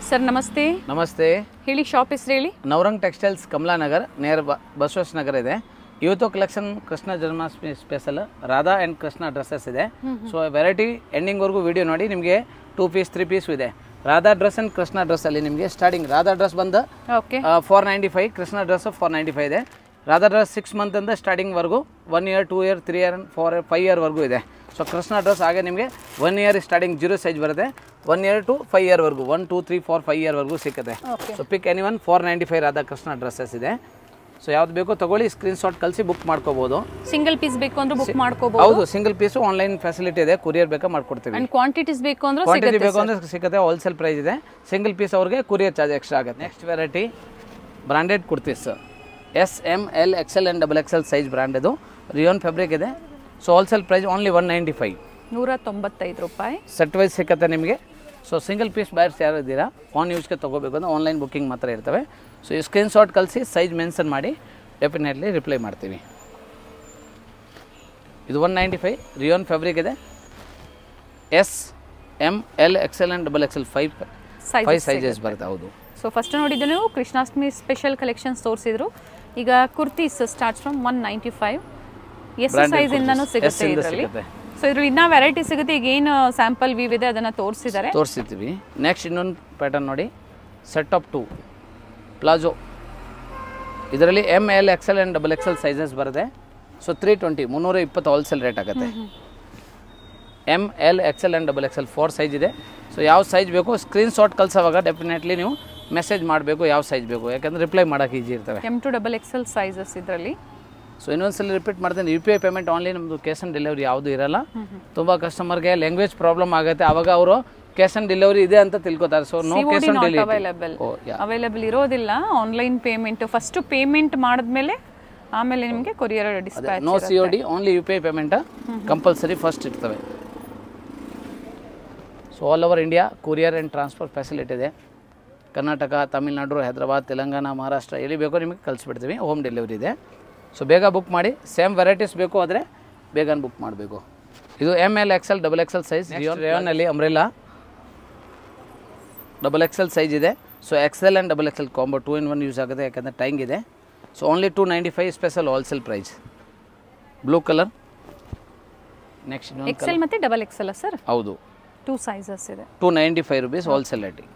Sir ನಮಸ್ತೆ ನಮಸ್ತೆ ಹೇಳಿ ಶಾಪ್ ಹೆಸರು ಹೇಳಿ ನವರಂಗ್ ಟೆಕ್ಸ್ಟೈಲ್ಸ್ ಕಮಲಾನಗರ್ ನೇರ ಬ ಬಸವೇಶ್ ನಗರ ಇದೆ ಇವತ್ತು collection Krishna Janmashtami special Radha and Krishna dresses ಇದೆ ಸೊ ವೆರೈಟಿ ಎಂಡಿಂಗ್ವರೆಗೂ ವಿಡಿಯೋ ನೋಡಿ ನಿಮಗೆ ಟೂ ಪೀಸ್ ತ್ರೀ ಪೀಸ್ ಇದೆ ರಾಧಾ ಡ್ರೆಸ್ ಆ್ಯಂಡ್ ಕೃಷ್ಣ ಡ್ರೆಸ್ಸಲ್ಲಿ ನಿಮಗೆ ಸ್ಟಾರ್ಟಿಂಗ್ ರಾಧಾ ಡ್ರೆಸ್ ಬಂದು okay four ninety five Krishna dress four ninety five ಇದೆ ರಾಧಾ ಡ್ರೆಸ್ ಸಿಕ್ಸ್ ಮಂತಿಂದ ಸ್ಟಾರ್ಟಿಂಗ್ವರೆಗೂ one year two year three year four year five ಇಯರ್ವರೆಗೂ ಇದೆ ಸೊ ಕೃಷ್ಣ ಡ್ರೆಸ್ ಹಾಗೆ ನಿಮಗೆ one year starting zero size ಬರುತ್ತೆ ಒನ್ ಇಯರ್ ಟು ಫೈವ್ ಇಯರ್ವರೆಗೂ one two three four five ಇಯರ್ವರೆಗೂ ಸಿಗುತ್ತೆ okay so pick any one four ninety five Radha Krishna dresses ಇದೆ so ಯಾವ್ದು ಬೇಕೋ ತಗೊಳ್ಳಿ ಸ್ಕ್ರೀನ್ಶಾಟ್ ಕಳಿಸಿ ಬುಕ್ ಮಾಡ್ಕೋಬೋದು ಸಿಂಗಲ್ ಪೀಸ್ ಬೇಕು ಅಂದ್ರೆ ಬುಕ್ ಮಾಡ್ಕೋಬಹುದು ಹೌದು ಸಿಂಗಲ್ ಪೀಸು ಆನ್ಲೈನ್ ಫೆಸಿಲಿಟಿ ಇದೆ ಕೊರಿಯರ್ ಬೇಕಾ ಮಾಡ್ಕೊಡ್ತೀವಿ ಅಂಡ್ ಕ್ವಾಂಟಿಟೀಸ್ ಬೇಕು ಅಂದ್ರೆ ಕ್ವಾಂಟಿಟಿ ಸಿಗುತ್ತೆ ಬೇಕು ಅಂದರೆ ಸಿಗುತ್ತೆ ಹೋಲ್ಸೇಲ್ ಪ್ರೈಸ್ ಇದೆ ಸಿಂಗಲ್ ಪೀಸ್ ಅವ್ರಿಗೆ ಕುರಿಯರ್ ಚಾರ್ಜ್ ಎಕ್ಸ್ಟ್ರಾ ಆಗುತ್ತೆ next variety branded kurtis S M L XL and double XL size brand ಇದು ರಿಯೋನ್ ಫ್ಯಾಬ್ರಿಕ್ ಇದೆ so wholesale price only one ninety five ನೂರ ತೊಂಬತ್ತೈದು ರೂಪಾಯಿ ಸೆಟ್ ವೈಸ್ ಸಿಕ್ಕತ್ತೆ ನಿಮಗೆ ಸೊ ಸಿಂಗಲ್ ಪೀಸ್ ಬಯರ್ಸ್ ಯಾರು ಇದ್ದೀರಾ ಆನ್ ಯೂಸ್ಗೆ ತೊಗೋಬೇಕು ಅಂದರೆ ಆನ್ಲೈನ್ ಬುಕ್ಕಿಂಗ್ ಮಾತ್ರ ಇರ್ತವೆ ಸೊ ಈ ಸ್ಕ್ರೀನ್ಶಾಟ್ ಕಳಿಸಿ ಸೈಜ್ ಮೆನ್ಷನ್ ಮಾಡಿ ಡೆಫಿನೆಟ್ಲಿ ರಿಪ್ಲೈ ಮಾಡ್ತೀವಿ ಇದು one ninety five rayon fabric ಇದೆ S M L XL and double XL five five size sizes ಬರುತ್ತೆ ಹೌದು ಸೊ ಫಸ್ಟ್ ನೋಡಿದ್ದು ನೀವು ಕೃಷ್ಣಾಷ್ಟಮಿ ಸ್ಪೆಷಲ್ ಕಲೆಕ್ಷನ್ಸ್ ತೋರಿಸಿದ್ರು ಈಗ kurtis starts from one ninety five ಎಷ್ಟು Branded ಸೈಜ್ ಇಂದನೂ kurtis. ಸಿಗುತ್ತೆ S ಇಂದ ಇದರಲ್ಲಿ ಸಿಗುತ್ತೆ. ಸೊ ಇದ್ರ ಇನ್ನೂ ವೆರೈಟಿ ಸಿಗುತ್ತೆ ಈಗ ಏನು ಸ್ಯಾಂಪಲ್ ವೀವ್ ಇದೆ ಅದನ್ನ ತೋರಿಸಿದ್ದಾರೆ ತೋರಿಸಿರ್ತೀವಿ ನೆಕ್ಸ್ಟ್ ಇನ್ನೊಂದು ಪ್ಯಾಟರ್ನ್ ನೋಡಿ ಸೆಟ್ ಆಫ್ ಟು ಪ್ಲಾಜೋ ಇದರಲ್ಲಿ M L XL and double XL sizes ಬರುತ್ತೆ ಸೊ ತ್ರೀ ಟ್ವೆಂಟಿ ಮುನ್ನೂರ ಇಪ್ಪತ್ತು ಹೋಲ್ಸೇಲ್ ರೇಟ್ ಆಗುತ್ತೆ M L XL and double XL four size ಇದೆ ಸೊ ಯಾವ ಸೈಜ್ ಬೇಕು ಸ್ಕ್ರೀನ್ಶಾಟ್ ಕಳ್ಸೋವಾಗ ಡೆಫಿನೆಟ್ಲಿ ನೀವು ಮೆಸೇಜ್ ಮಾಡಬೇಕು ಯಾವ ಸೈಜ್ ಬೇಕು ಯಾಕಂದರೆ ರಿಪ್ಲೈ ಮಾಡೋಕೆ ಈಜಿ ಇರ್ತವೆ M to double XL sizes ಇದರಲ್ಲಿ ಸೊ ಇನ್ನೊಂದ್ಸಲ ರಿಪೀಟ್ ಮಾಡ್ತೀನಿ U P I payment online ನಮ್ಮದು ಕ್ಯಾಶ್ ಆನ್ ಡೆಲಿವರಿ ಯಾವುದೂ ಇರಲ್ಲ ತುಂಬ ಕಸ್ಟಮರ್ಗೆ ಲ್ಯಾಂಗ್ವೇಜ್ ಪ್ರಾಬ್ಲಮ್ ಆಗುತ್ತೆ ಆವಾಗ ಅವರು ಕ್ಯಾಶ್ ಆನ್ ಡೆಲಿವರಿ ಇದೆ ಅಂತ ತಿಳ್ಕೊತಾರೆ so no cash on delivery available ಓ ಯಾ ಅವೈಲಬಲ್ ಇರೋದಿಲ್ಲ ಆನ್ಲೈನ್ ಪೇಮೆಂಟ್ ಫಸ್ಟ್ ಪೇಮೆಂಟ್ ಮಾಡಿದ್ಮೇಲೆ ಆಮೇಲೆ ನಿಮಗೆ courier dispatch no C O D only U P I payment compulsory first ಇರ್ತವೆ so all over India courier and transfer facility ಇದೆ ಕರ್ನಾಟಕ ತಮಿಳ್ನಾಡು ಹೈದರಾಬಾದ್ ತೆಲಂಗಾಣ ಮಹಾರಾಷ್ಟ್ರ ಎಲ್ಲಿ ಬೇಕೋ ನಿಮಗೆ ಕಳಿಸ್ಬಿಡ್ತೀವಿ ಹೋಮ್ ಡೆಲಿವರಿ ಇದೆ ಸೊ ಬೇಗ ಬುಕ್ ಮಾಡಿ ಸೇಮ್ ವೆರೈಟೀಸ್ ಬೇಕು ಆದರೆ ಬೇಗನೆ ಬುಕ್ ಮಾಡಬೇಕು ಇದು M L XL double XL size ರೇವನಲ್ಲಿ ಅಂಬ್ರೆಲಾ ಡಬಲ್ ಎಕ್ಸೆಲ್ ಸೈಜ್ ಇದೆ so XL and double XL combo two in one use ಆಗುತ್ತೆ ಯಾಕಂದರೆ ಟೈಂಗ್ ಇದೆ so only two ninety five special wholesale price blue colour next ಇನ್ನೊಂದು XL ಮತ್ತೆ double XL sir ಹೌದು two sizes ಇದೆ two ninety five rupees wholesale ರೇಟಿಗೆ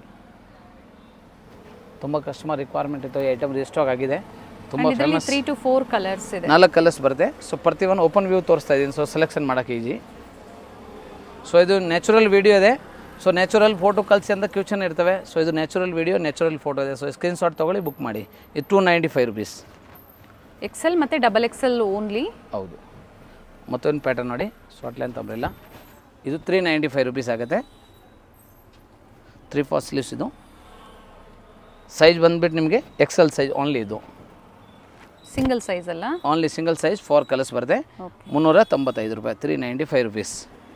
ತುಂಬ customer requirement ಇತ್ತು ಈ ಐಟಮ್ ರಿಸ್ಟಾಕ್ ಆಗಿದೆ ತುಂಬ ಇದರಲ್ಲಿ ತ್ರೀ ಟು ಫೋರ್ ಕಲರ್ಸ್ ಇದೆ ನಾಲ್ಕು ಕಲರ್ಸ್ ಬರುತ್ತೆ ಸೊ ಪ್ರತಿ ಒಂದು ಓಪನ್ ವ್ಯೂ ತೋರಿಸ್ತಾ ಇದ್ದೀನಿ ಸೊ ಸೆಲೆಕ್ಷನ್ ಮಾಡೋಕ್ಕೆ ಈಜಿ ಸೊ ಇದು ನ್ಯಾಚುರಲ್ ವಿಡಿಯೋ ಇದೆ ಸೊ ನ್ಯಾಚುರಲ್ ಫೋಟೋ ಕಳಿಸಿ ಅಂತ ಕ್ಯೂಚನ್ ಇರ್ತವೆ ಸೊ ಇದು ನ್ಯಾಚುರಲ್ ವಿಡಿಯೋ ನ್ಯಾಚುರಲ್ ಫೋಟೋ ಇದೆ ಸೊ ಸ್ಕ್ರೀನ್ಶಾಟ್ ತೊಗೊಳ್ಳಿ ಬುಕ್ ಮಾಡಿ ಇದು two ninety five rupees XL ಮತ್ತೆ ಡಬಲ್ ಎಕ್ಸೆಲ್ ಓನ್ಲಿ ಹೌದು ಮತ್ತೊಂದು ಪ್ಯಾಟರ್ನ್ ನೋಡಿ ಶಾರ್ಟ್ ಲೆಂತ್ ಅಂಬ್ರೆಲ್ಲ ಇದು ತ್ರೀ ನೈಂಟಿ ಫೈವ್ ರುಪೀಸ್ ಆಗುತ್ತೆ ತ್ರೀ ಫೋರ್ ಸ್ಲೀವ್ಸ್ ಇದು ಸೈಜ್ ಬಂದ್ಬಿಟ್ಟು ನಿಮಗೆ ಎಕ್ಸೆಲ್ ಸೈಜ್ ಓನ್ಲಿ ಇದು ಸಿಂಗಲ್ ಸೈಜ್ ಅಲ್ಲ only single size four colours ಬರುತ್ತೆ ಓಕೆ ಮುನ್ನೂರ ತೊಂಬತ್ತೈದು ರೂಪಾಯಿ three ninety five rupees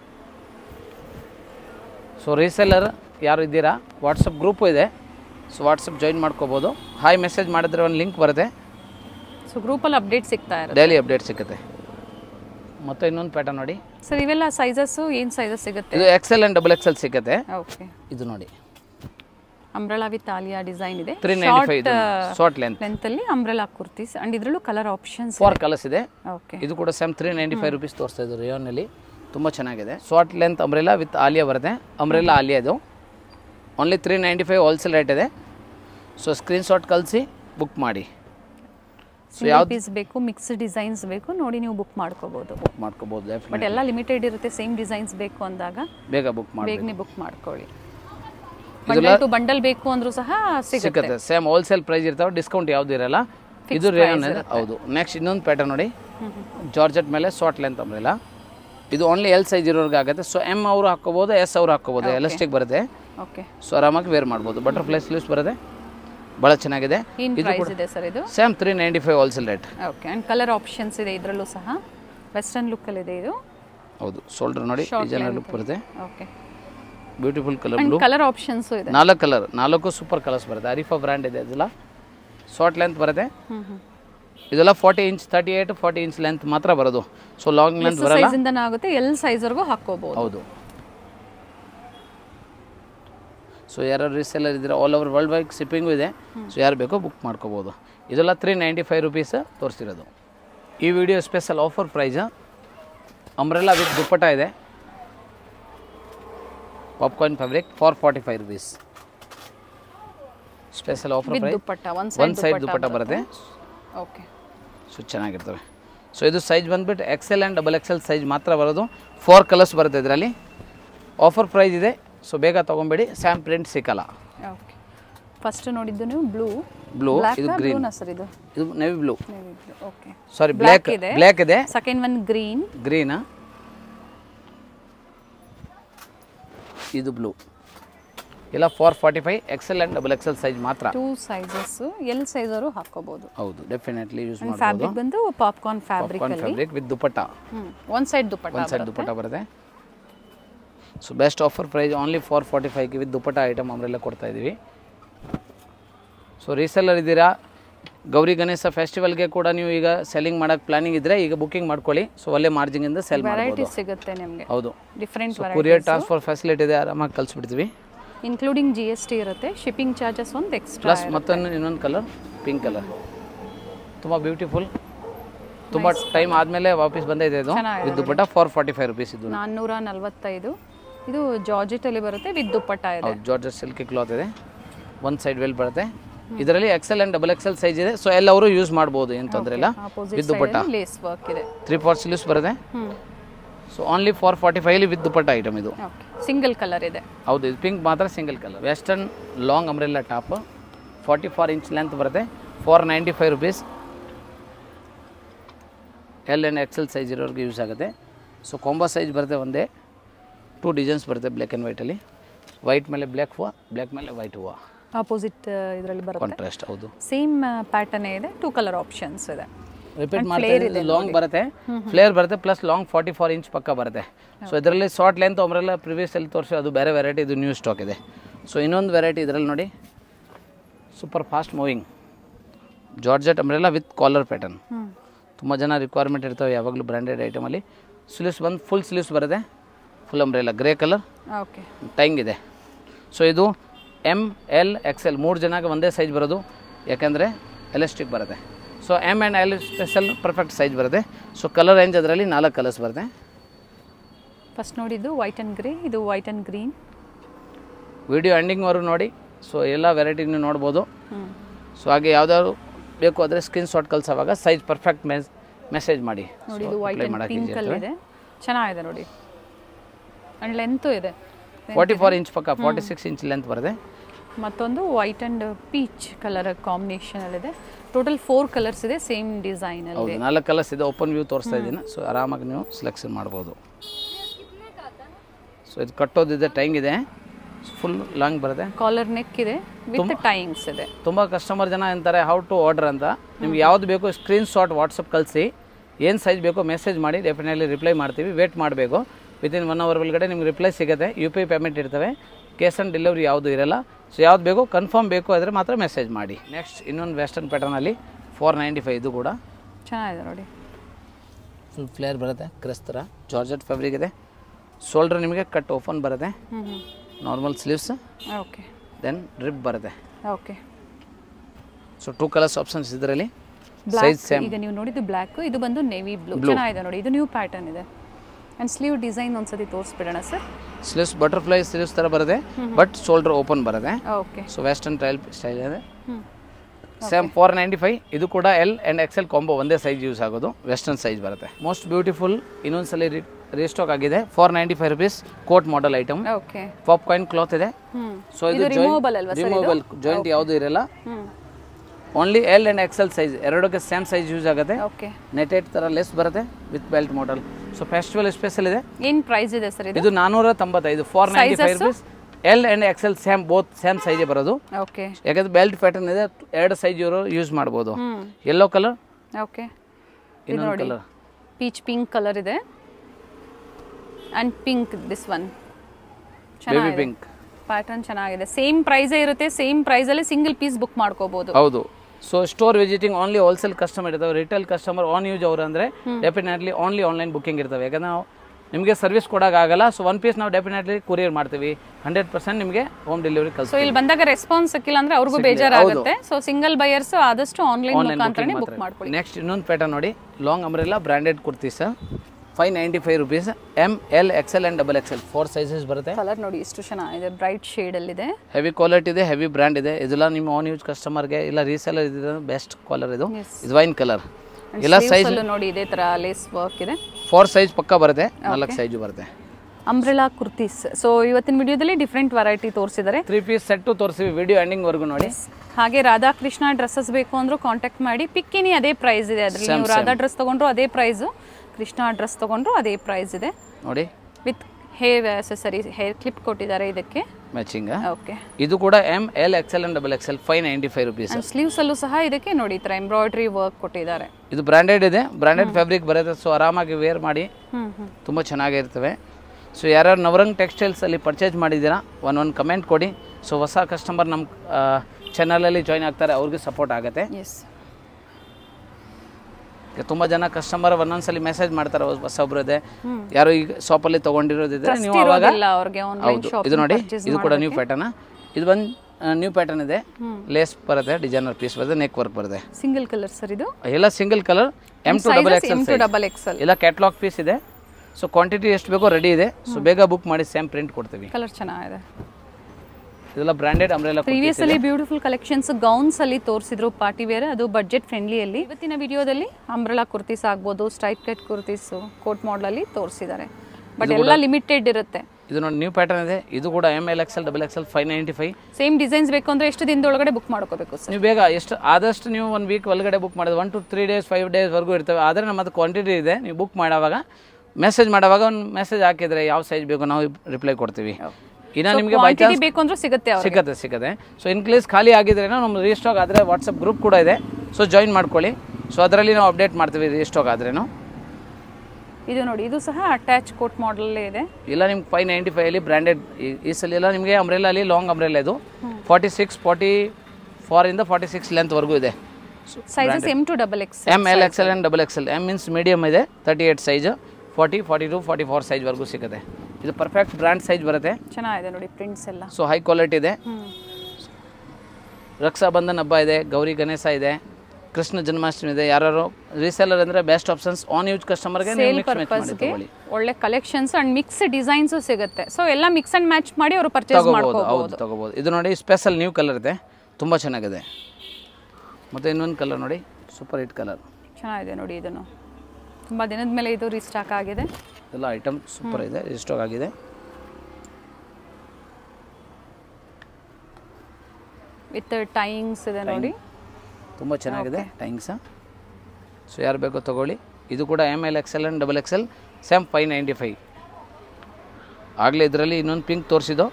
so reseller ಯಾರು ಇದ್ದೀರಾ ವಾಟ್ಸಪ್ ಗ್ರೂಪು ಇದೆ ಸೊ ವಾಟ್ಸಪ್ ಜಾಯಿನ್ ಮಾಡ್ಕೋಬೋದು ಹಾಯ್ ಮೆಸೇಜ್ ಮಾಡಿದ್ರೆ ಒಂದು ಲಿಂಕ್ ಬರುತ್ತೆ ಸೊ ಗ್ರೂಪಲ್ಲಿ ಅಪ್ಡೇಟ್ ಸಿಗ್ತಾ ಇರುತ್ತೆ ಡೈಲಿ ಅಪ್ಡೇಟ್ ಸಿಗುತ್ತೆ ಮತ್ತು ಇನ್ನೊಂದು ಪ್ಯಾಟರ್ನ್ ನೋಡಿ ಸರ್ ಇವೆಲ್ಲ ಸೈಜಸ್ ಏನು ಸೈಜಸ್ ಸಿಗುತ್ತೆ ಇದು ಎಕ್ಸೆಲ್ ಆ್ಯಂಡ್ ಡಬಲ್ ಎಕ್ಸೆಲ್ ಸಿಗುತ್ತೆ ಓಕೆ ಇದು ನೋಡಿ ಅಂಬ್ರೆಲಾ ವಿತ್ ಆಲಿಯಾ ಡಿಸೈನ್ ಇದೆ ತ್ರೀ ನೈಂಟಿ ಫೈವ್ ಇದು ಶಾರ್ಟ್ ಲೆಂತ್ ಲೆಂತ್ ಅಲ್ಲಿ ಅಂಬ್ರೆಲಾ ಕುರ್ತೀಸ್ ಅಂಡ್ ಇದ್ರಲ್ಲೂ ಕಲರ್ ಆಪ್ಷನ್ಸ್ ಫೋರ್ ಕಲರ್ಸ್ ಇದೆ ಓಕೆ ಇದು ಕೂಡ same three ninety five rupees ತೋರಿಸ್ತಾ ಇದ್ದು ರಿಯೋನಲ್ಲಿ ತುಂಬ ಚೆನ್ನಾಗಿದೆ short length umbrella with Alia ಬರುತ್ತೆ ಅಂಬ್ರೆಲಾ ಆಲಿಯಾ ಇದು only three ninety five wholesale rate ಇದೆ ಸೊ ಸ್ಕ್ರೀನ್ಶಾಟ್ ಕಳಿಸಿ ಬುಕ್ ಮಾಡಿ ಸಿಂಗಲ್ ಪೀಸ್ ಬೇಕು ಮಿಕ್ಸ್ ಡಿಸೈನ್ಸ್ ಬೇಕು ನೋಡಿ ನೀವು ಬುಕ್ ಮಾಡ್ಕೋಬಹುದು ಬುಕ್ ಮಾಡ್ಕೋಬೋದು ಡೆಫಿನೆಟ್ ಬಟ್ ಎಲ್ಲ ಲಿಮಿಟೆಡ್ ಇರುತ್ತೆ ಸೇಮ್ ಡಿಸೈನ್ಸ್ ಬೇಕು ಅಂದಾಗ ಬೇಗ ಬುಕ್ ಮಾಡಿ ಬೇಗನೆ ಬುಕ್ ಮಾಡ್ಕೊಳ್ಳಿ ಬಂಡಲ್ ಟು ಬಂಡಲ್ ಬೇಕು ಅಂದ್ರೂ ಸಹ ಸಿಗುತ್ತೆ ಸಿಗುತ್ತೆ ಸೇಮ್ ಹೋಲ್ಸೇಲ್ ಪ್ರೈಸ್ ಇರ್ತಾವೆ ಡಿಸ್ಕೌಂಟ್ ಯಾವ್ದು ಇರಲ್ಲ ಇದು ರೇಯನ್ ಹೌದು ನೆಕ್ಸ್ಟ್ ಇನ್ನೊಂದು ಪ್ಯಾಟರ್ನ್ ನೋಡಿ ಜಾರ್ಜೆಟ್ ಮೇಲೆ ಶಾರ್ಟ್ ಲೆಂತ್ ಅಂಬ್ರೆಲ್ಲ ಇದು ಓನ್ಲಿ ಎಲ್ ಸೈಜ್ ಇರೋರ್ಗೆ ಆಗುತ್ತೆ ಸೊ ಎಮ್ ಅವರು ಹಾಕ್ಕೋಬೋದು ಎಸ್ ಅವರು ಹಾಕ್ಕೋಬೋದು ಎಲಾಸ್ಟಿಕ್ ಬರುತ್ತೆ ಓಕೆ ಸೊ ಆರಾಮಾಗಿ ವೇರ್ ಮಾಡ್ಬೋದು ಬಟರ್ಫ್ಲೈ ಸ್ಲೀವ್ಸ್ ಬರುತ್ತೆ ಭಾಳ ಚೆನ್ನಾಗಿದೆ ಏನು ಪ್ರೈಸ್ ಇದೆ ಸರ್ ಇದು same three ninety five wholesale rate okay and colour options ಇದೆ ಇದರಲ್ಲೂ ಸಹ ವೆಸ್ಟರ್ನ್ ಲುಕ್ಕಲ್ಲಿ ಇದೆ ಇದು ಹೌದು ಶೋಲ್ಡರ್ ನೋಡಿ ಡಿಸೈನರ್ ಲುಕ್ ಬರುತ್ತೆ okay beautiful colour and blue colour options ಇದೆ ನಾಲ್ಕು ಕಲರ್ ನಾಲ್ಕು ಸೂಪರ್ ಕಲರ್ಸ್ ಬರುತ್ತೆ ಅರಿಫಾ ಬ್ರ್ಯಾಂಡ್ ಇದೆ ಅದೆಲ್ಲ ಶಾರ್ಟ್ ಲೆಂತ್ ಬರುತ್ತೆ ಹ್ಞೂ ಹ್ಞೂ ಇದೆಲ್ಲ forty inch thirty eight forty inch length ಮಾತ್ರ ಬರೋದು ಸೊ ಲಾಂಗ್ ಲೆಂತ್ ಬರಲ್ಲ ಸೈಜ್ ಇಂದನೂ ಆಗುತ್ತೆ ಎಲ್ ಸೈಜ್ವರೆಗೂ ಹಾಕೋಬಹುದು ಹೌದು ಸೊ ಯಾರು ರೀಸೆಲ್ಲರ್ ಇದ್ದರೆ all over world wide shipping ಇದೆ ಸೊ ಯಾರು ಬೇಕೋ ಬುಕ್ ಮಾಡ್ಕೋಬೋದು ಇದೆಲ್ಲ ತ್ರೀ ನೈಂಟಿ ಫೈವ್ ರುಪೀಸ್ ತೋರಿಸಿರೋದು ಈ video special offer price umbrella with dupatta ಇದೆ popcorn fabric for forty five rupees special offer with price dupatta one ಒಂದು ಸೈಡ್ ದುಪ್ಪಟ ಬರುತ್ತೆ ಓಕೆ ಸೊ ಚೆನ್ನಾಗಿರ್ತವೆ ಸೊ ಇದು ಸೈಜ್ ಬಂದ್ಬಿಟ್ಟು XL and double XL size ಮಾತ್ರ ಬರೋದು ಫೋರ್ ಕಲರ್ಸ್ ಬರುತ್ತೆ ಇದರಲ್ಲಿ ಆಫರ್ ಪ್ರೈಸ್ ಇದೆ ಸೊ ಬೇಗ ತೊಗೊಂಬೇಡಿ ಸ್ಯಾಮ್ ಪ್ರಿಂಟ್ ಸಿಕ್ಕಲ್ಲ ಓಕೆ ಫಸ್ಟ್ ನೋಡಿದ್ದು ನೀವು ಬ್ಲೂ ಬ್ಲೂ ಬ್ಲ್ಯಾಕ್ ಇದು ಗ್ರೀನ್ ಬ್ಲೂನಾ ಸರ್ ಇದು ಇದು navy blue okay sorry Black black ಇದೆ. ಬ್ಲ್ಯಾಕ್ ಇದೆ ಸೆಕೆಂಡ್ ಒನ್ ಗ್ರೀನ್ ಗ್ರೀನ್ ಇದು ಬ್ಲೂ ಇಲ್ಲ four forty five XL and double XL size ಮಾತ್ರ ಟೂ ಸೈಜಸ್ ಎಲ್ ಸೈಜ್ ಅವರು ಹಾಕೋಬಹುದು ಹೌದು ಡೆಫಿನೆಟ್ಲಿ ಯೂಸ್ ಮಾಡ್ಬೋದು ಫ್ಯಾಬ್ರಿಕ್ ಬಂದು ಪಾಪ್ಕಾರ್ನ್ ಫ್ಯಾಬ್ರಿಕ್ ಪಾಪ್ಕಾರ್ನ್ ಅಲ್ಲಿ fabric with dupatta hmm one side dupatta ಒಂದು ಸೈಡ್ ದುಪ್ಪಟ್ಟ ಬರುತ್ತೆ so best offer price only for forty ಫೈವ್ಗೆ ವಿತ್ ದುಪ್ಪಟ್ಟ ಐಟಮ್ ಅವರೆಲ್ಲ ಕೊಡ್ತಾ ಇದ್ದೀವಿ ಸೊ ರೀಸೆಲ್ಲರ್ ಇದ್ದೀರಾ ಗೌರಿ ಗಣೇಶ ಫೆಸ್ಟಿವಲ್ಗೆ ಕೂಡ ನೀವು ಈಗ ಸೆಲ್ಲಿಂಗ್ ಮಾಡೋಕ್ಕೆ ಪ್ಲಾನಿಂಗ್ ಇದ್ದರೆ ಈಗ ಬುಕಿಂಗ್ ಮಾಡ್ಕೊಳ್ಳಿ ಸೊ ಒಳ್ಳೆ ಮಾರ್ಜಿನಿಂದ ಸೆಲ್ ಮಾಡ್ಬೋದು ವೆರೈಟೀಸ್ ಸಿಗುತ್ತೆ ನಿಮಗೆ ಹೌದು ಡಿಫ್ರೆಂಟ್ ಕುರಿಯರ್ ಟ್ರಾನ್ಸ್ಫರ್ ಫೆಸಿಲಿಟಿ ಇದೆ ಆರಾಮಾಗಿ ಕಳಿಸ್ಬಿಡ್ತೀವಿ ಇನ್ಕ್ಲೂಡಿಂಗ್ ಜಿ ಎಸ್ ಟಿ ಇರುತ್ತೆ ಶಿಪ್ಪಿಂಗ್ ಚಾರ್ಜಸ್ ಒಂದು ಎಕ್ಸ್ಟ್ರಾ ಪ್ಲಸ್ ಮತ್ತೊಂದು ಇನ್ನೊಂದು ಕಲರ್ ಪಿಂಕ್ ಕಲರ್ ತುಂಬ ಬ್ಯೂಟಿಫುಲ್ ತುಂಬ ಟೈಮ್ ಆದಮೇಲೆ ವಾಪಸ್ ಬಂದೈತೆ ಇದು ಚೆನ್ನಾಗಿದೆ with dupatta for forty five rupees ಇದು ನಾನ್ನೂರ ನಲ್ವತ್ತೈದು ಇದು ಜಾರ್ಜೆಟಲ್ಲಿ ಬರುತ್ತೆ ವಿತ್ ದುಪ್ಪಟ್ಟ ಇದೆ ಹೌದು ಜಾರ್ಜಸ್ ಸಿಲ್ಕಿ ಕ್ಲಾತ್ ಇದೆ ಒಂದು ಸೈಡ್ ವೆಲ್ ಬರುತ್ತೆ ಇದರಲ್ಲಿ XL and double XL size ಇದೆ ಸೊ ಎಲ್ಲವರು ಯೂಸ್ ಮಾಡ್ಬೋದು ಏನು ತೊಂದರೆ ಇಲ್ಲ opposite with dupatta lace work ಇದೆ ತ್ರೀ ಫೋರ್ ಸ್ಲೀವ್ಸ್ ಬರುತ್ತೆ hmm so only for forty ಫೈವ್ಲಿ ವಿತ್ ದುಪ್ಪಟ್ಟ ಐಟಮ್ ಇದು ಓಕೆ ಸಿಂಗಲ್ ಕಲರ್ ಇದೆ ಹೌದು ಇದು ಪಿಂಕ್ ಮಾತ್ರ single colour western long umbrella top forty four inch length ಬರುತ್ತೆ four ninety five rupees L and XL size ಇರೋರಿಗೆ use ಆಗುತ್ತೆ ಸೊ ಕೊಂಬೋ ಸೈಜ್ ಬರುತ್ತೆ ಒಂದೇ ಟೂ ಡಿಸೈನ್ಸ್ ಬರುತ್ತೆ ಬ್ಲ್ಯಾಕ್ ಆ್ಯಂಡ್ ವೈಟಲ್ಲಿ ವೈಟ್ ಮೇಲೆ ಬ್ಲ್ಯಾಕ್ ಹೂವು ಬ್ಲ್ಯಾಕ್ ಮೇಲೆ ವೈಟ್ ಹೂವು ಆಪೋಸಿಟ್ ಇದರಲ್ಲಿ ಬರುತ್ತೆ ಕಾಂಟ್ರಾಸ್ಟ್ ಹೌದು ಸೇಮ್ ಪ್ಯಾಟರ್ನ್ ಇದೆ ಟೂ ಕಲರ್ ಆಪ್ಷನ್ಸ್ ಇದೆ ರಿಪೀಟ್ ಮಾಡ್ತಾ ಲಾಂಗ್ ಬರುತ್ತೆ ಫ್ಲೇರ್ ಬರುತ್ತೆ plus long forty four inch ಪಕ್ಕ ಬರುತ್ತೆ ಸೊ ಇದರಲ್ಲಿ ಶಾರ್ಟ್ ಲೆಂತ್ ಒಬ್ಬರೆಲ್ಲ ಪ್ರಿವಿಯಸ್ ಅಲ್ಲಿ ತೋರಿಸಿ ಅದು ಬೇರೆ ವೆರೈಟಿ ಇದು ನ್ಯೂ ಸ್ಟಾಕ್ ಇದೆ ಸೊ ಇನ್ನೊಂದು ವೆರೈಟಿ ಇದರಲ್ಲಿ ನೋಡಿ super fast moving georgette umbrella with collar pattern hmm ತುಂಬ ಜನ ರಿಕ್ವೈರ್ಮೆಂಟ್ ಇರ್ತವೆ ಯಾವಾಗಲೂ ಬ್ರ್ಯಾಂಡೆಡ್ ಐಟಮಲ್ಲಿ ಸ್ಲೀವ್ಸ್ ಬಂದು ಫುಲ್ ಸ್ಲೀವ್ಸ್ ಬರುತ್ತೆ full umbrella grey colour okay tying ಇದೆ ಸೊ ಇದು ಎಮ್ ಎಲ್ ಎಕ್ಸೆಲ್ ಮೂರು ಜನಕ್ಕೆ ಒಂದೇ ಸೈಜ್ ಬರೋದು ಯಾಕೆಂದರೆ ಎಲಾಸ್ಟಿಕ್ ಬರುತ್ತೆ so M and L special perfect size ಬರುತ್ತೆ ಸೊ ಕಲರ್ ರೇಂಜ್ ಅದರಲ್ಲಿ ನಾಲ್ಕು ಕಲರ್ಸ್ ಬರುತ್ತೆ ಫಸ್ಟ್ ನೋಡಿದ್ದು ವೈಟ್ ಆ್ಯಂಡ್ ಗ್ರೇ ಇದು ವೈಟ್ ಆ್ಯಂಡ್ ಗ್ರೀನ್ ವಿಡಿಯೋ ಎಂಡಿಂಗ್ವರೆಗೂ ನೋಡಿ ಸೊ ಎಲ್ಲ ವೆರೈಟಿ ನೀವು ನೋಡ್ಬೋದು ಹ್ಮ್ ಸೊ ಹಾಗೆ ಯಾವ್ದಾದ್ರು ಬೇಕು ಆದರೆ ಸ್ಕ್ರೀನ್ ಶಾಟ್ ಕಳ್ಸೋವಾಗ ಸೈಜ್ ಪರ್ಫೆಕ್ಟ್ ಮೆಸ್ ಮೆಸೇಜ್ ಮಾಡಿ ನೋಡಿ ಇದು ವೈಟ್ ಆ್ಯಂಡ್ ಪಿಂಕ್ ಅಲ್ಲಿ ಇದೆ ಚೆನ್ನಾಗಿದೆ ನೋಡಿ ಆ್ಯಂಡ್ ಲೆಂತು ಇದೆ ಫಾರ್ಟಿ ಫೋರ್ ಇಂಚ್ ಪಕ್ಕ ಫಾರ್ಟಿ ಸಿಕ್ಸ್ ಇಂಚ್ ಲೆಂತ್ ಬರುತ್ತೆ ಮತ್ತೊಂದು ವೈಟ್ ಆ್ಯಂಡ್ ಪೀಚ್ ಕಲರ್ ಕಾಂಬಿನೇಷನಲ್ಲಿದೆ ಟೋಟಲ್ ಫೋರ್ ಕಲರ್ಸ್ ಇದೆ ಸೇಮ್ ಡಿಸೈನಲ್ಲಿ ಹೌದು ನಾಲ್ಕು ಕಲರ್ಸ್ ಇದೆ ಓಪನ್ ವ್ಯೂ ತೋರಿಸ್ತಾ ಇದ್ದೀನಿ ಸೊ ಆರಾಮಾಗಿ ನೀವು ಸೆಲೆಕ್ಷನ್ ಮಾಡ್ಬೋದು ಸೊ ಇದು ಕಟ್ಟೋದಿದೆ ಟೈಂಗ್ ಇದೆ ಫುಲ್ ಲಾಂಗ್ ಬರುತ್ತೆ ಕಾಲರ್ ನೆಕ್ ಇದೆ ವಿತ್ ಟೈಂಗ್ಸ್ ಇದೆ ತುಂಬ ಕಸ್ಟಮರ್ ಜನ ಅಂತಾರೆ ಹೌ ಟು ಆರ್ಡರ್ ಅಂತ ನಿಮ್ಗೆ ಯಾವ್ದು ಬೇಕು ಸ್ಕ್ರೀನ್ ಶಾಟ್ ವಾಟ್ಸಪ್ ಕಳಿಸಿ ಏನು ಸೈಜ್ ಬೇಕೋ ಮೆಸೇಜ್ ಮಾಡಿ ಡೆಫಿನೆಟ್ಲಿ ರಿಪ್ಲೈ ಮಾಡ್ತೀವಿ ವೇಟ್ ಮಾಡಬೇಕು ವಿತಿನ್ ಒನ್ ಅವರ್ ಒಳಗಡೆ ನಿಮ್ಗೆ ರಿಪ್ಲೈ ಸಿಗುತ್ತೆ ಯು ಪಿ ಐ ಪೇಮೆಂಟ್ ಇರ್ತವೆ ಕೇಸ್ ಆನ್ ಡೆಲಿವರಿ ಯಾವುದು ಇರಲ್ಲ ಸೊ ಯಾವ್ದು ಬೇಕೋ ಕನ್ಫರ್ಮ್ ಬೇಕು ಆದರೆ ಮಾತ್ರ ಮೆಸೇಜ್ ಮಾಡಿ ನೆಕ್ಸ್ಟ್ ಇನ್ನೊಂದು ವೆಸ್ಟರ್ನ್ ಪ್ಯಾಟರ್ನಲ್ಲಿ ಫೋರ್ ನೈಂಟಿ ಫೈವ್ ಇದು ಕೂಡ ಚೆನ್ನಾಗಿದೆ ನೋಡಿ ಫುಲ್ ಫ್ಲೇರ್ ಬರುತ್ತೆ ಕ್ರಿಸ್ತರ ಜಾರ್ಜೆಟ್ ಫ್ಯಾಬ್ರಿಕ್ ಇದೆ ಶೋಲ್ಡರ್ ನಿಮಗೆ ಕಟ್ ಓಪನ್ ಬರುತ್ತೆ ಹ್ಞೂ ಹ್ಞೂ ನಾರ್ಮಲ್ ಸ್ಲೀವ್ಸ್ ಓಕೆ ದೆನ್ ರಿಪ್ ಬರುತ್ತೆ okay so two colours options ಇದರಲ್ಲಿ ಸೈಜ್ ಬ್ಲ್ಯಾಕ್ ಸೇಮ್ ಈಗ ನೀವು ನೋಡಿದ್ದು ಬ್ಲ್ಯಾಕ್ ಇದು ಬಂದು ನೇವಿ ಬ್ಲೂ ಚೆನ್ನಾಗಿದೆ ನೋಡಿ ಇದು ನ್ಯೂ ಪ್ಯಾಟರ್ನ್ ಇದೆ ಆ್ಯಂಡ್ ಸ್ಲೀವ್ ಡಿಸೈನ್ ಒಂದ್ಸತಿ ತೋರಿಸ್ಬಿಡೋಣ ಸರ್ ಸ್ಲೀವ್ಸ್ ಬಟರ್ಫ್ಲೈ ಸ್ಲೀವ್ಸ್ ಥರ ಬರುತ್ತೆ ಬಟ್ ಶೋಲ್ಡರ್ ಓಪನ್ ಬರುತ್ತೆ ಓಕೆ ಸೊ ವೆಸ್ಟರ್ನ್ ಟೈಲ್ ಸ್ಟೈಲ್ ಇದೆ ಹ್ಞೂ ಸೇಮ್ ಫೋರ್ ನೈಂಟಿ ಫೈವ್ ಇದು ಕೂಡ ಎಲ್ ಆ್ಯಂಡ್ ಎಕ್ಸೆಲ್ ಕಾಂಬೋ ಒಂದೇ ಸೈಜ್ ಯೂಸ್ ಆಗೋದು ವೆಸ್ಟರ್ನ್ ಸೈಜ್ ಬರುತ್ತೆ ಮೋಸ್ಟ್ ಬ್ಯೂಟಿಫುಲ್ ಇನ್ನೊಂದ್ಸಲಿ ರೀಸ್ಟಾಕ್ ಆಗಿದೆ four ninety five rupees coat model item okay popcorn cloth ಇದೆ ಹ್ಞೂ ಸೊ ಇದು ಇದು ರಿಮೂವಬಲ್ ಅಲ್ವಾ ಸರ್ ರಿಮೂವಬಲ್ ಜಾಯಿಂಟ್ ಯಾವುದು ಇರಲ್ಲ ಹ್ಞೂ only L and XL size ಎರಡಕ್ಕೆ ಸೇಮ್ ಸೈಜ್ ಯೂಸ್ ಆಗುತ್ತೆ ಓಕೆ ನೆಟೆಡ್ ಥರ ಲೆಸ್ ಬರುತ್ತೆ with belt model so festival special ಇದೆ ಏನು ಪ್ರೈಸ್ ಇದೆ ಸರ್ ಇದು ಇದು ನಾನ್ನೂರ ತೊಂಬತ್ತೈದು four ninety five rupees L and XL same both same ಸೈಜೇ ಬರೋದು ಓಕೆ ಯಾಕಂದ್ರೆ ಬೆಲ್ಟ್ ಪ್ಯಾಟರ್ನ್ ಇದೆ ಎರಡು ಸೈಜ್ ಇವರು ಯೂಸ್ ಮಾಡ್ಬೋದು ಹ್ಞೂ ಯೆಲ್ಲೋ ಕಲರ್ ಓಕೆ ಇನ್ನೊಂದು ಕಲರ್ ಪೀಚ್ ಪಿಂಕ್ ಕಲರ್ ಇದೆ and pink this one baby ಚೆನ್ನಾಗಿದೆ ಪಿಂಕ್ ಪ್ಯಾಟರ್ನ್ ಚೆನ್ನಾಗಿದೆ ಸೇಮ್ ಪ್ರೈಸೇ ಇರುತ್ತೆ ಸೇಮ್ ಪ್ರೈಸಲ್ಲಿ ಸಿಂಗಲ್ ಪೀಸ್ ಬುಕ್ ಮಾಡ್ಕೋಬೋದು ಹೌದು so store visiting only wholesale customer ಇರ್ತವೆ ರಿಟೇಲ್ ಕಸ್ಟಮರ್ ಆನ್ ಯೂಸ್ ಅವರು ಅಂದರೆ ಡೆಫಿನೆಟ್ಲಿ ಓನ್ಲಿ ಆನ್ಲೈನ್ ಬುಕಿಂಗ್ ಇರ್ತವೆ ಯಾಕಂದ್ರೆ ನಾವು ನಿಮಗೆ ಸರ್ವಿಸ್ ಕೊಡೋಕ್ಕಾಗಲ್ಲ ಸೊ ಒನ್ ಪೀಸ್ ನಾವು ಡೆಫಿನೆಟ್ಲಿ ಕೊರಿಯರ್ ಮಾಡ್ತೀವಿ ಹಂಡ್ರೆಡ್ ಪರ್ಸೆಂಟ್ ನಿಮಗೆ ಹೋಮ್ ಡೆಲಿವರಿ ಸೊ ಕಳಿಸ್ತೀವಿ ಇಲ್ಲಿ ಬಂದಾಗ ರೆಸ್ಪಾನ್ಸ್ ಸಿಕ್ಕಿಲ್ಲ ಅಂದ್ರೆ ಅವ್ರಿಗೂ ಬೇಜಾರಾಗುತ್ತೆ ಸೊ ಸಿಂಗಲ್ ಬಯರ್ಸ್ ಆದಷ್ಟು ಆನ್ಲೈನ್ ಮುಖಾಂತರನೇ ಬುಕ್ ಮಾಡ್ಕೊಳ್ಳಿ ನೆಕ್ಸ್ಟ್ ಇನ್ನೊಂದು ಪ್ಯಾಟರ್ನ್ ನೋಡಿ long umbrella branded kurtis five ninety five rupees M L XL and double XL four sizes ಬರುತ್ತೆ ಕಲರ್ ನೋಡಿ ಎಷ್ಟು ಚೆನ್ನಾಗಿದೆ ಬ್ರೈಟ್ ಶೇಡ್ ಅಲ್ಲಿ ಇದೆ ಹೆವಿ ಕ್ವಾಲಿಟಿ ಇದೆ ಹೆವಿ ಬ್ರ್ಯಾಂಡ್ ಇದೆ ಇದೆಲ್ಲ ನಿಮ್ಮ ಆನ್ ಯೂಸ್ ಕಸ್ಟಮರ್ಗೆ ಇಲ್ಲ ರೀಸೆಲ್ಲರ್ ಇದೆ ಬೆಸ್ಟ್ ಕಾಲರ್ ಇದು ಇದು ವೈನ್ ಕಲರ್ ಎಲ್ಲ ಸೈಜ್ ಅಲ್ಲೂ ನೋಡಿ ಇದೇ ತರ ಲೇಸ್ ವರ್ಕ್ ಇದೆ ಫೋರ್ ಸೈಜ್ ಪಕ್ಕ ಬರುತ್ತೆ ನಾಲ್ಕು ಸೈಜು ಬರುತ್ತೆ ಅಂಬ್ರೆಲಾ ಕುರ್ತೀಸ್ ಸೊ ಇವತ್ತಿನ ವಿಡಿಯೋದಲ್ಲಿ ಡಿಫ್ರೆಂಟ್ ವೆರೈಟಿ ತೋರಿಸಿದ್ದಾರೆ ತ್ರೀ ಪೀಸ್ ಸೆಟ್ಟು ತೋರಿಸಿ ವಿಡಿಯೋ ಎಂಡಿಂಗ್ವರೆಗೂ ನೋಡಿ ಹಾಗೆ ರಾಧಾಕೃಷ್ಣ ಡ್ರೆಸ್ಸಸ್ ಬೇಕು ಅಂದ್ರೂ ಕಾಂಟ್ಯಾಕ್ಟ್ ಮಾಡಿ ಪಿಕ್ಕಿನಿ ಅದೇ ಪ್ರೈಸ್ ಇದೆ ಅದ್ರಲ್ಲಿ ನೀವು ರಾಧಾ ಡ್ರೆಸ್ ತಗೊಂಡ್ರು ಅದೇ ಪ್ರೈಸು ಕೃಷ್ಣ ಡ್ರೆಸ್ ತಗೊಂಡ್ರು ಅದೇ ಪ್ರೈಸ್ ಇದೆ ನೋಡಿ with hair accessory hair clip ಕೊಟ್ಟಿದ್ದಾರೆ ಇದಕ್ಕೆ ಮ್ಯಾಚಿಂಗ್ ಓಕೆ ಇದು ಕೂಡ M L XL and double XL five ninety five rupees and sleeves ಅಲ್ಲೂ ಸಹ ಇದಕ್ಕೆ ನೋಡಿ ಈ ಥರ ಎಂಬ್ರಾಯ್ಡ್ರಿ ವರ್ಕ್ ಕೊಟ್ಟಿದ್ದಾರೆ ಇದು ಬ್ರ್ಯಾಂಡೆಡ್ ಇದೆ ಬ್ರ್ಯಾಂಡೆಡ್ ಫ್ಯಾಬ್ರಿಕ್ ಬರುತ್ತೆ ಸೊ ಆರಾಮಾಗಿ ವೇರ್ ಮಾಡಿ ಹ್ಮ್ ಹ್ಮ್ ತುಂಬ ಚೆನ್ನಾಗಿರ್ತವೆ ಸೊ ಯಾರ್ಯಾರು ನವರಂಗ್ ಟೆಕ್ಸ್ಟೈಲ್ಸಲ್ಲಿ ಪರ್ಚೇಸ್ ಮಾಡಿದ್ದೀರಾ ಒನ್ ಒಂದು ಕಮೆಂಟ್ ಕೊಡಿ ಸೊ ಹೊಸ ಕಸ್ಟಮರ್ ನಮ್ಮ ಚಾನಲಲ್ಲಿ ಜಾಯ್ನ್ ಆಗ್ತಾರೆ ಅವ್ರಿಗೆ ಸಪೋರ್ಟ್ ಆಗುತ್ತೆ ಎಸ್ ಈಗ ತುಂಬ ಜನ ಕಸ್ಟಮರ್ ಒಂದೊಂದ್ಸಲಿ ಮೆಸೇಜ್ ಮಾಡ್ತಾರೆ ಹೊಸ- ಹೊಸಬ್ರು ಇದೆ ಯಾರು ಈಗ ಶಾಪಲ್ಲಿ ತೊಗೊಂಡಿರೋದಿದ್ರೆ ನೀವು ಅವಾಗ ಇಲ್ಲ ಅವ್ರಿಗೆ ಆನ್ಲೈನ್ ಹೌದು ಶಾಪ್ ಇದು ನೋಡಿ ಇದು ಕೂಡ ನ್ಯೂ ಪ್ಯಾಟರ್ನ್ ಇದು ಒಂದು ನ್ಯೂ ಪ್ಯಾಟರ್ನ್ ಇದೆ ಲೇಸ್ ಬರುತ್ತೆ ಡಿಸೈನರ್ ಪೀಸ್ ಬರುತ್ತೆ ನೆಕ್ ವರ್ಕ್ ಬರುತ್ತೆ ಸಿಂಗಲ್ ಕಲರ್ ಸರ್ ಇದು ಎಲ್ಲ single colour M to double M XL to double XL ಎಲ್ಲ ಕ್ಯಾಟ್ಲಾಗ್ ಪೀಸ್ ಇದೆ ಸೊ ಕ್ವಾಂಟಿಟಿ ಎಷ್ಟು ಬೇಕೋ ರೆಡಿ ಇದೆ ಸೊ ಬೇಗ ಬುಕ್ ಮಾಡಿ ಸೇಮ್ ಪ್ರಿಂಟ್ ಕೊಡ್ತೀವಿ ಕಲರ್ ಚೆನ್ನಾಗಿದೆ ಇದೆಲ್ಲ ಬ್ರ್ಯಾಂಡೆಡ್ ಅಂಬ್ರೆಲ್ಲ ಪ್ರೀವಿಯಸ್ ಅಲ್ಲಿ ಬ್ಯೂಟಿಫುಲ್ ಕಲೆಕ್ಷನ್ಸ್ ಗೌನ್ಸ್ ಅಲ್ಲಿ ತೋರಿಸಿದ್ರು ಪಾರ್ಟಿ ವೇರ್ ಅದು ಬಡ್ಜೆಟ್ ಫ್ರೆಂಡ್ಲಿ ಅಲ್ಲಿ ಇವತ್ತಿನ ವಿಡಿಯೋದಲ್ಲಿ ಅಂಬ್ರೆಲಾ ಕುರ್ತೀಸ್ ಆಗ್ಬೋದು straight cut kurtis coat model ಅಲ್ಲಿ ತೋರಿಸಿದ್ದಾರೆ ಬಟ್ ಎಲ್ಲ ಲಿಮಿಟೆಡ್ ಇರುತ್ತೆ ಇದು ನೋಡಿ ನ್ಯೂ ಪ್ಯಾಟರ್ನ್ ಇದೆ ಇದು ಕೂಡ M L XL double XL five ninety five same designs ಬೇಕು ಅಂದ್ರೆ ಎಷ್ಟು ದಿನದೊಳಗಡೆ ಬುಕ್ ಮಾಡ್ಕೋಬೇಕು ಸರ್ ನೀವು ಬೇಗ ಎಷ್ಟು ಆದಷ್ಟು ನೀವು ಒಂದು ವೀಕ್ ಒಳಗಡೆ ಬುಕ್ ಮಾಡಿದ್ರೆ one two three days five ಡೇಸ್ವರೆಗೂ ಇರ್ತವೆ ಆದರೆ ನಮ್ಮ ಹತ್ರ ಕ್ವಾಂಟಿಟಿ ಇದೆ ನೀವು ಬುಕ್ ಮಾಡುವಾಗ ಮೆಸೇಜ್ ಮಾಡುವಾಗ ಒಂದು ಮೆಸೇಜ್ ಹಾಕಿದರೆ ಯಾವ ಸೈಜ್ ಬೇಕು ನಾವು ರಿಪ್ಲೈ ಕೊಡ್ತೀವಿ ಇನ್ನು ನಿಮಗೆ ಬೈ ಕ್ವಾಂಟಿಟಿ ಬೇಕು ಅಂದ್ರೆ ಸಿಗುತ್ತೆ ಅವ್ರಿಗೆ ಸಿಕ್ಕತ್ತೆ ಸಿಕ್ಕತ್ತೆ ಸೊ ಇನ್ ಕೇಸ್ ಖಾಲಿ ಆಗಿದ್ರೆ ನಮ್ಮ ರೀಸ್ಟಾಕ್ ಆದರೆ ವಾಟ್ಸಪ್ ಗ್ರೂಪ್ ಕೂಡ ಇದೆ ಸೊ ಜಾಯಿನ್ ಮಾಡ್ಕೊಳ್ಳಿ ಸೊ ಅದರಲ್ಲಿ ನಾವು ಅಪ್ಡೇಟ್ ಮಾಡ್ತೀವಿ ರೀಸ್ಟಾಕ್ ಆದ್ರೇನು ಇದು ನೋಡಿ ಇದು ಸಹ ಅಟ್ಯಾಚ್ ಕೋಟ್ ಮಾಡಲ್ ಇದೆ ಇಲ್ಲ ನಿಮ್ಗೆ ಫೈವ್ ನೈಂಟಿ ಫೈವಲ್ಲಿ ಬ್ರ್ಯಾಂಡೆಡ್ ಈ ಸಲ ಎಲ್ಲ ನಿಮಗೆ ಅಂಬ್ರೆಲಲ್ಲಿ ಲಾಂಗ್ ಅಂಬ್ರೆಲ್ಲ ಇದು ಫಾರ್ಟಿ ಸಿಕ್ಸ್ ಫಾರ್ಟಿ ಫಾರಿಂದ ಫಾರ್ಟಿ ಸಿಕ್ಸ್ ಲೆಂತ್ವರೆಗೂ ಇದೆ sizes M to double X M L XL and double XL M means medium ಇದೆ thirty eight size forty forty two forty four ಸೈಜ್ವರೆಗೂ ಸಿಗುತ್ತೆ ಇದು ಪರ್ಫೆಕ್ಟ್ ಬ್ರ್ಯಾಂಡ್ ಸೈಜ್ ಬರುತ್ತೆ ಚೆನ್ನಾಗಿದೆ ನೋಡಿ ಪ್ರಿಂಟ್ಸ್ ಎಲ್ಲ ಸೊ ಹೈ ಕ್ವಾಲಿಟಿ ಇದೆ ಹ್ಮ್ ರಕ್ಷಾಬಂಧನ್ ಹಬ್ಬ ಇದೆ ಗೌರಿ ಗಣೇಶ ಇದೆ ಕೃಷ್ಣ ಜನ್ಮಾಷ್ಟಮಿ ಇದೆ ಯಾರು ರೀಸೆಲ್ಲರ್ ಅಂದರೆ ಬೆಸ್ಟ್ ಆಪ್ಷನ್ಸ್ ಆನ್ ಯೂಸ್ ಕಸ್ಟಮರ್ಗೆ ನೀವು ಸೇಲ್ ಮಿಕ್ಸ್ ಮ್ಯಾಚ್ ಮಾಡಿ ಪರ್ಪಸ್ಗೆ ತಗೊಳ್ಳಿ ಒಳ್ಳೆ ಕಲೆಕ್ಷನ್ಸ್ ಅಂಡ್ ಮಿಕ್ಸ್ ಡಿಸೈನ್ಸ್ ಸಿಗುತ್ತೆ ಸೊ ಎಲ್ಲ ಮಿಕ್ಸ್ ಅಂಡ್ ಮ್ಯಾಚ್ ಮಾಡಿ ಅವರು ಪರ್ಚೇಸ್ ತಗೋಬೋದು ಮಾಡ್ಕೋಬಹುದು ಹೌದು ತಗೋಬೋದು ಇದು ನೋಡಿ ಸ್ಪೆಷಲ್ ನ್ಯೂ ಕಲರ್ ಇದೆ ತುಂಬ ಚೆನ್ನಾಗಿದೆ ಮತ್ತು ಇನ್ನೊಂದು ಕಲರ್ ನೋಡಿ ಸೂಪರ್ ಹಿಟ್ ಕಲರ್ ಚೆನ್ನಾಗಿದೆ ನೋಡಿ ಇದನ್ನು ತುಂಬಾ ದಿನದ ಮೇಲೆ ಇದು ರೀಸ್ಟಾಕ್ ಆಗಿದೆ ಎಲ್ಲ ಐಟಮ್ ಸೂಪರ್ ಇದೆ ಸ್ಟಾಕ್ ಆಗಿದೆ ವಿತ್ ಟೈಯಿಂಗ್ಸ್ ಇದೆ ನೋಡಿ ತುಂಬ ಚೆನ್ನಾಗಿದೆ ಟೈಮ್ಸ ಸೊ ಯಾರು ಬೇಕೋ ತಗೊಳ್ಳಿ ಇದು ಕೂಡ M L XL and double XL same five ninety five ಆಗಲೇ ಇದರಲ್ಲಿ ಇನ್ನೊಂದು ಪಿಂಕ್ ತೋರಿಸಿದ್ದು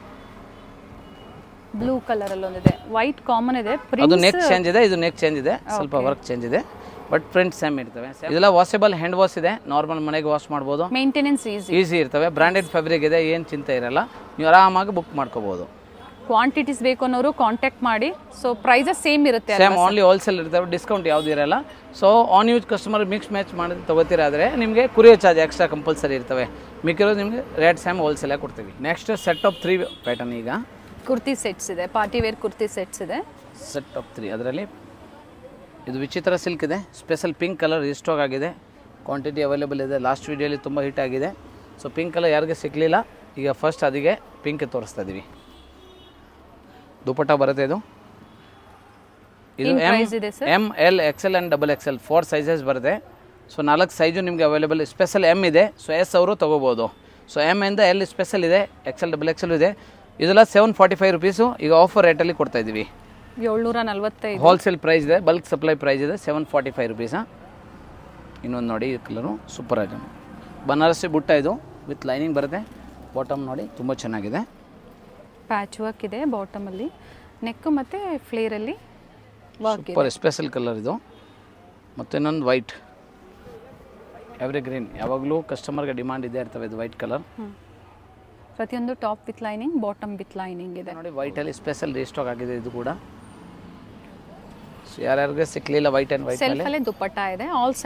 ಬ್ಲೂ ಕಲರ್ ಅಲ್ಲಿ ಒಂದಿದೆ ವೈಟ್ ಕಾಮನ್ ಇದೆ ಅದು ಪ್ರಿಂಟ್ ನೆಕ್ ಚೇಂಜ್ ಇದೆ ಇದು ನೆಕ್ ಚೇಂಜ್ ಇದೆ ಸ್ವಲ್ಪ ವರ್ಕ್ ಚೇಂಜ್ ಇದೆ ಬಟ್ ಪ್ರಿಂಟ್ ಸೇಮ್ ಇರ್ತವೆ ಇದೆಲ್ಲ ವಾಷೇಬಲ್ ಹ್ಯಾಂಡ್ ವಾಶ್ ಇದೆ ನಾರ್ಮಲ್ ಮನೆಗೆ ವಾಶ್ ಮಾಡ್ಬೋದು ಮೇಂಟೆನೆನ್ಸ್ ಈಸಿ ಈಸಿ ಇರ್ತವೆ ಬ್ರಾಂಡೆಡ್ ಫ್ಯಾಬ್ರಿಕ್ ಇದೆ ಏನು ಚಿಂತೆ ಇರಲ್ಲ ನೀವು ಆರಾಮಾಗಿ ಬುಕ್ ಮಾಡ್ಕೋಬೋದು ಕ್ವಾಂಟಿಟೀಸ್ ಬೇಕು ಅನ್ನೋರು ಕಾಂಟ್ಯಾಕ್ಟ್ ಮಾಡಿ ಸೊ ಪ್ರೈಸಸ್ ಸೇಮ್ ಇರುತ್ತೆ ಸೇಮ್ ಓನ್ಲಿ ಹೋಲ್ಸೇಲ್ ಇರ್ತವೆ ಡಿಸ್ಕೌಂಟ್ ಯಾವ್ದು ಇರಲ್ಲ so own use customer mix match ಮಾಡಿ ತಗೋತೀರಾದರೆ ನಿಮಗೆ ಕುರಿಯರ್ ಚಾರ್ಜ್ ಎಕ್ಸ್ಟ್ರಾ ಕಂಪಲ್ಸರಿ ಇರ್ತವೆ ಮಿಕ್ಕಿರೋದು ನಿಮಗೆ ರೇಟ್ ಸೇಮ್ ಹೋಲ್ಸೇಲಾಗಿ ಕೊಡ್ತೀವಿ next set of three pattern ಈಗ ಕುರ್ತಿ ಸೆಟ್ಸ್ ಇದೆ ಪಾರ್ಟಿ ವೇರ್ ಕುರ್ತಿ ಸೆಟ್ಸ್ ಇದೆ ಸೆಟ್ ಆಫ್ ತ್ರೀ ಅದರಲ್ಲಿ ಇದು ವಿಚಿತ್ರ ಸಿಲ್ಕ್ ಇದೆ ಸ್ಪೆಷಲ್ ಪಿಂಕ್ ಕಲರ್ ರಿಸ್ಟಾಕ್ ಆಗಿದೆ ಕ್ವಾಂಟಿಟಿ ಅವೈಲೇಬಲ್ ಇದೆ ಲಾಸ್ಟ್ ವೀಡಿಯೋಲಿ ತುಂಬ ಹಿಟ್ ಆಗಿದೆ ಸೊ ಪಿಂಕ್ ಕಲರ್ ಯಾರಿಗೆ ಸಿಗಲಿಲ್ಲ ಈಗ ಫಸ್ಟ್ ಅದಕ್ಕೆ ಪಿಂಕ್ ತೋರಿಸ್ತಾ ಇದ್ದೀವಿ ದುಪಟ್ಟ ಬರುತ್ತೆ ಇದು ಇದು ಏನ್ ಎಮ್ price ಇದೆ sir? M L XL and double XL four sizes ಬರುತ್ತೆ ಸೊ ನಾಲ್ಕು ಸೈಜು ನಿಮಗೆ ಅವೈಲೇಬಲ್ ಸ್ಪೆಷಲ್ ಎಮ್ ಇದೆ ಸೊ ಎಸ್ ಅವರು ತೊಗೋಬೋದು ಸೊ ಎಮ್ ಇಂದ ಎಲ್ ಸ್ಪೆಷಲ್ ಇದೆ ಎಕ್ಸೆಲ್ ಡಬಲ್ ಎಕ್ಸೆಲ್ ಇದೆ ಇದೆಲ್ಲ ಸೆವೆನ್ ಫಾರ್ಟಿ ಫೈವ್ ರುಪೀಸು ಈಗ ಆಫರ್ ರೇಟಲ್ಲಿ ಕೊಡ್ತಾ ಇದ್ದೀವಿ ಏಳ್ನೂರ ನಲ್ವತ್ತೈದು ಹೋಲ್ಸೇಲ್ ಪ್ರೈಸ್ ಇದೆ ಬಲ್ಕ್ ಸಪ್ಲೈ ಪ್ರೈಸ್ ಇದೆ ಸೆವೆನ್ ಫಾರ್ಟಿ ಫೈವ್ ರುಪೀಸಾ ಇನ್ನೊಂದು ನೋಡಿ ಈ ಕಲರು ಸೂಪರ್ ಐಟಮ್ ಬನಾರಸಿ ಬುಟ್ಟ ಇದು ವಿತ್ ಲೈನಿಂಗ್ ಬರುತ್ತೆ ಬಾಟಮ್ ನೋಡಿ ತುಂಬ ಚೆನ್ನಾಗಿದೆ ಪ್ಯಾಚ್ ವರ್ಕ್ ಇದೆ ಬಾಟಮ್ ಅಲ್ಲಿ ನೆಕ್ ಮತ್ತೆ ಫ್ಲೇರ್ ಅಲ್ಲಿ ವರ್ಕ್ ಇದೆ ಸೂಪರ್ ಸ್ಪೆಷಲ್ ಕಲರ್ ಇದು ಮತ್ತು ಇನ್ನೊಂದು ವೈಟ್ ಎವ್ರಿ ಗ್ರೀನ್ ಯಾವಾಗಲೂ ಕಸ್ಟಮರ್ಗೆ ಡಿಮಾಂಡ್ ಇದ್ದೇ ಇರ್ತವೆ ಇದು ವೈಟ್ ಕಲರ್ ಪ್ರತಿಯೊಂದು top with lining bottom with lining ಇದೆ ನೋಡಿ ವೈಟಲ್ಲಿ ಸ್ಪೆಷಲ್ ರೀಸ್ಟಾಕ್ ಆಗಿದೆ ಇದು ಕೂಡ ಸೊ ಯಾರ್ಯಾರಿಗೆ ಸಿಕ್ಕಲಿಲ್ಲ ವೈಟ್ ಆ್ಯಂಡ್ ವೈಟ್ ಸೆಲ್ಫ್ ಅಲ್ಲೇ ದುಪ್ಪಟ್ಟ ಇದೆ ಆಲ್ ಸೈಡ್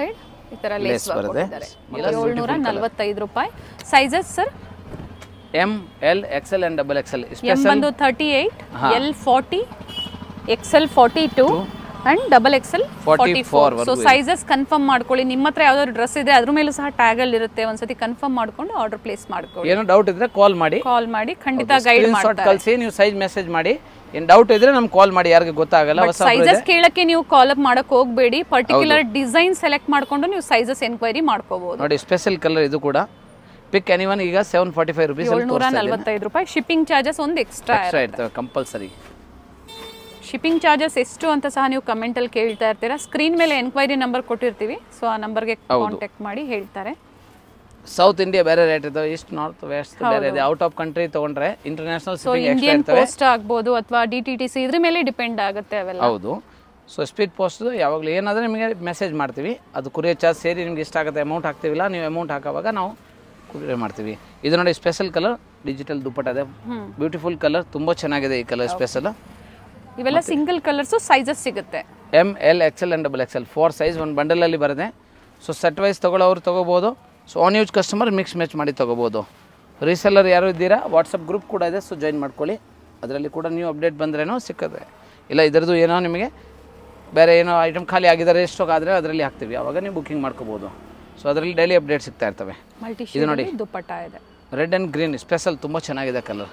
ಈ ತರ ಲೇಸ್ Lace ಬರುತ್ತೆ. ಏಳ್ನೂರ ನಲ್ವತ್ತೈದು ರೂಪಾಯಿ sizes sir M L XL and double XL M special ಬಂದು thirty eight L forty XL forty two and double XL forty four so sizes confirm ಮಾಡ್ಕೊಳ್ಳಿ ನಿಮ್ಮ ಹತ್ರ ಯಾವ್ದಾದ್ರು ಡ್ರೆಸ್ ಇದೆ ಅದ್ರ ಮೇಲೂ ಸಹ ಟ್ಯಾಗ್ ಅಲ್ಲಿ ಇರುತ್ತೆ ಒಂದ್ಸತಿ ಕನ್ಫರ್ಮ್ ಮಾಡ್ಕೊಂಡು ಆರ್ಡರ್ ಪ್ಲೇಸ್ ಮಾಡ್ಕೊಳ್ಳಿ ಏನೋ ಡೌಟ್ ಇದ್ರೆ ಕಾಲ್ ಮಾಡಿ ಕಾಲ್ ಮಾಡಿ ಖಂಡಿತ ಗೈಡ್ ಶಾಟ್ ಮಾಡ್ತಾರೆ ಕಳಿಸಿ ನೀವು ಸೈಜ್ ಮೆಸೇಜ್ ಮಾಡಿ ಏನು ಡೌಟ್ ಇದ್ರೆ ನಮ್ಗೆ ಕಾಲ್ ಮಾಡಿ ಯಾರಿಗೆ ಗೊತ್ತಾಗಲ್ಲ ಹೊಸ ಸೈಜಸ್ ಕೇಳಕ್ಕೆ ನೀವು ಕಾಲ್ ಅಪ್ ಮಾಡಕ್ ಹೋಗ್ಬೇಡಿ ಪರ್ಟಿಕ್ಯುಲರ್ ಡಿಸೈನ್ ಸೆಲೆಕ್ಟ್ ಮಾಡ್ಕೊಂಡು ನೀವು ಸೈಜಸ್ ಎನ್ಕ್ವೈರಿ ಮಾಡ್ಕೋಬಹುದು ನೋಡಿ ಸ್ಪೆಷಲ್ ಕಲರ್ ಇದು ಕೂಡ ಪಿಕ್ ಎನಿವನ್ ಈಗ ಸೆವೆನ್ ಫಾರ್ಟಿ ಫೈವ್ ರುಪೀಸ್ ಏಳ್ನೂರ ನಲ್ವತ್ತೈದು ರೂಪಾಯಿ ಶಿಪ್ಪಿಂಗ್ ಚಾರ್ಜಸ್ ಒಂದು ಎಕ್ಸ್ಟ್ರಾ ಎಕ್ಸ್ಟ್ರಾ ಇರ್ತವೆ ಕಂಪಲ್ಸರಿ ಶಿಪ್ಪಿಂಗ್ ಚಾರ್ಜಸ್ ಎಷ್ಟು ಅಂತ ಸಹ ನೀವು ಕಮೆಂಟ್ ಅಲ್ಲಿ ಕೇಳ್ತಾ ಇರ್ತೀರಾ ಸ್ಕ್ರೀನ್ ಮೇಲೆ ಎನ್ಕ್ವೈರಿ ನಂಬರ್ ಕೊಟ್ಟಿರ್ತೀವಿ ಸೊ ಆ ನಂಬರ್ಗೆ ಕಾಂಟ್ಯಾಕ್ಟ್ ಮಾಡಿ ಹೇಳ್ತಾರೆ ಸೌತ್ ಇಂಡಿಯಾ ಬೇರೆ ರೇಟ್ ಇದಾವೆ ಈಸ್ಟ್ ನಾರ್ತ್ ವೆಸ್ಟ್ ಬೇರೆ ಇದೆ ಔಟ್ ಆಫ್ ಕಂಟ್ರಿ ತಗೊಂಡ್ರೆ international so shipping extra Indian ಇರ್ತವೆ ಪೋಸ್ಟ್ ಆಗ್ಬೋದು ಅಥವಾ ಡಿ ಟಿ ಟಿ ಸಿ ಇದ್ರ ಮೇಲೆ ಡಿಪೆಂಡ್ ಆಗುತ್ತೆ ಅವೆಲ್ಲ ಹೌದು ಸೊ ಸ್ಪೀಡ್ ಪೋಸ್ಟ್ ಯಾವಾಗಲೂ ಏನಾದರೂ ನಿಮಗೆ ಮೆಸೇಜ್ ಮಾಡ್ತೀವಿ ಅದು ಕುರಿಯರ್ ಚಾರ್ಜ್ ಸೇರಿ ನಿಮ್ಗೆ ಇಷ್ಟ ಆಗುತ್ತೆ ಅಮೌಂಟ್ ಹಾಕ್ತೀವಿಲ್ಲ ನೀವು ಅಮೌಂಟ್ ಹಾಕೋವಾಗ ನಾವು ಕುರಿಯರ್ ಮಾಡ್ತೀವಿ ಇದು ನೋಡಿ ಸ್ಪೆಷಲ್ ಕಲರ್ ಡಿಜಿಟಲ್ ದುಪ್ಪಟ್ಟ ಇದೆ ಬ್ಯೂಟಿಫುಲ್ ಕಲರ್ ತುಂಬ ಚೆನ್ನಾಗಿದೆ ಈ ಕಲರ್ ಸ್ಪೆಷಲ್ ಇವೆಲ್ಲ ಸಿಂಗಲ್ ಕಲರ್ಸ್ ಸೈಜಸ್ ಸಿಗುತ್ತೆ M L XL and double XL four size ಒಂದು ಬಂಡಲಲ್ಲಿ ಬರುತ್ತೆ ಸೊ ಸೆಟ್ ವೈಸ್ ತೊಗೊಳ್ಳೋರು ತೊಗೋಬೋದು so own use customer mix match ಮಾಡಿ ತೊಗೋಬೋದು ರೀಸೆಲ್ಲರ್ ಯಾರು ಇದ್ದೀರಾ ವಾಟ್ಸಪ್ ಗ್ರೂಪ್ ಕೂಡ ಇದೆ ಸೊ ಜಾಯಿನ್ ಮಾಡ್ಕೊಳ್ಳಿ ಅದರಲ್ಲಿ ಕೂಡ ನೀವು ಅಪ್ಡೇಟ್ ಬಂದ್ರೇನೋ ಸಿಕ್ಕತ್ತೆ ಇಲ್ಲ ಇದರದ್ದು ಏನೋ ನಿಮಗೆ ಬೇರೆ ಏನೋ ಐಟಮ್ ಖಾಲಿ ಆಗಿದ್ದಾರೆ ಸ್ಟಾಕ್ ಆದರೆ ಅದರಲ್ಲಿ ಹಾಕ್ತೀವಿ ಆವಾಗ ನೀವು ಬುಕ್ಕಿಂಗ್ ಮಾಡ್ಕೋಬೋದು ಸೊ ಅದರಲ್ಲಿ ಡೈಲಿ ಅಪ್ಡೇಟ್ ಸಿಗ್ತಾ ಇರ್ತವೆ ಮಲ್ಟಿ ಇದು ನೋಡಿ. ದುಪ್ಪಟ್ಟ ಇದೆ ರೆಡ್ ಆ್ಯಂಡ್ ಗ್ರೀನ್ ಸ್ಪೆಷಲ್ ತುಂಬ ಚೆನ್ನಾಗಿದೆ ಕಲರ್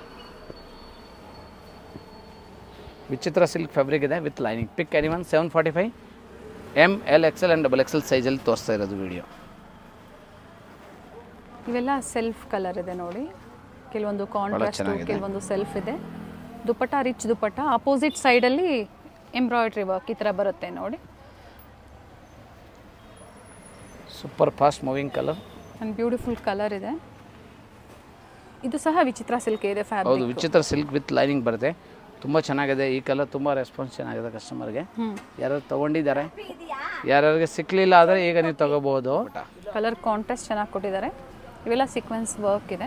ವಿಚಿತ್ರ ಸಿಲ್ಕ್ ಫ್ಯಾಬ್ರಿಕ್ ಇದೆ with lining pick any one seven forty five M L XL and double XL ಸೈಜಲ್ಲಿ ತೋರಿಸ್ತಾ ಇರೋದು ವಿಡಿಯೋ ಇವೆಲ್ಲ ಸೆಲ್ಫ್ ಕಲರ್ ಇದೆ ನೋಡಿ ಕೆಲವೊಂದು ಕಾಂಟ್ರಾಸ್ಟ್ ಚೆನ್ನಾಗಿದೆ. ಕೆಲವೊಂದು ಸೆಲ್ಫ್ ಇದೆ ದುಪ್ಪಟ್ಟ ರಿಚ್ ದುಪ್ಪಟ್ಟ ಅಪೋಸಿಟ್ ಸೈಡಲ್ಲಿ ಎಂಬ್ರಾಯ್ಡ್ರಿ ವರ್ಕ್ ಈ ಥರ ಬರುತ್ತೆ ನೋಡಿ super fast moving colour and beautiful colour ಇದೆ ಇದು ಸಹ ವಿಚಿತ್ರ ಸಿಲ್ಕ್ ಇದೆ ಫ್ಯಾಬ್ರಿಕ್ ಹೌದು ವಿಚಿತ್ರ ಸಿಲ್ಕ್ ವಿತ್ ಲೈನಿಂಗ್ ಬರುತ್ತೆ ತುಂಬ ಚೆನ್ನಾಗಿದೆ ಈ ಕಲರ್ ತುಂಬ ರೆಸ್ಪಾನ್ಸ್ ಚೆನ್ನಾಗಿದೆ ಕಸ್ಟಮರ್ಗೆ ಯಾರು ತೊಗೊಂಡಿದ್ದಾರೆ ಯಾರ್ಯಾರಿಗೆ ಸಿಕ್ಕಲಿಲ್ಲ ಆದರೆ ಈಗ ನೀವು ತೊಗೋಬೋದು ಕಲರ್ ಕಾಂಟ್ರಾಸ್ಟ್ ಚೆನ್ನಾಗಿ ಕೊಟ್ಟಿದ್ದಾರೆ ಇವೆಲ್ಲ ಸೀಕ್ವೆನ್ಸ್ ವರ್ಕ್ ಇದೆ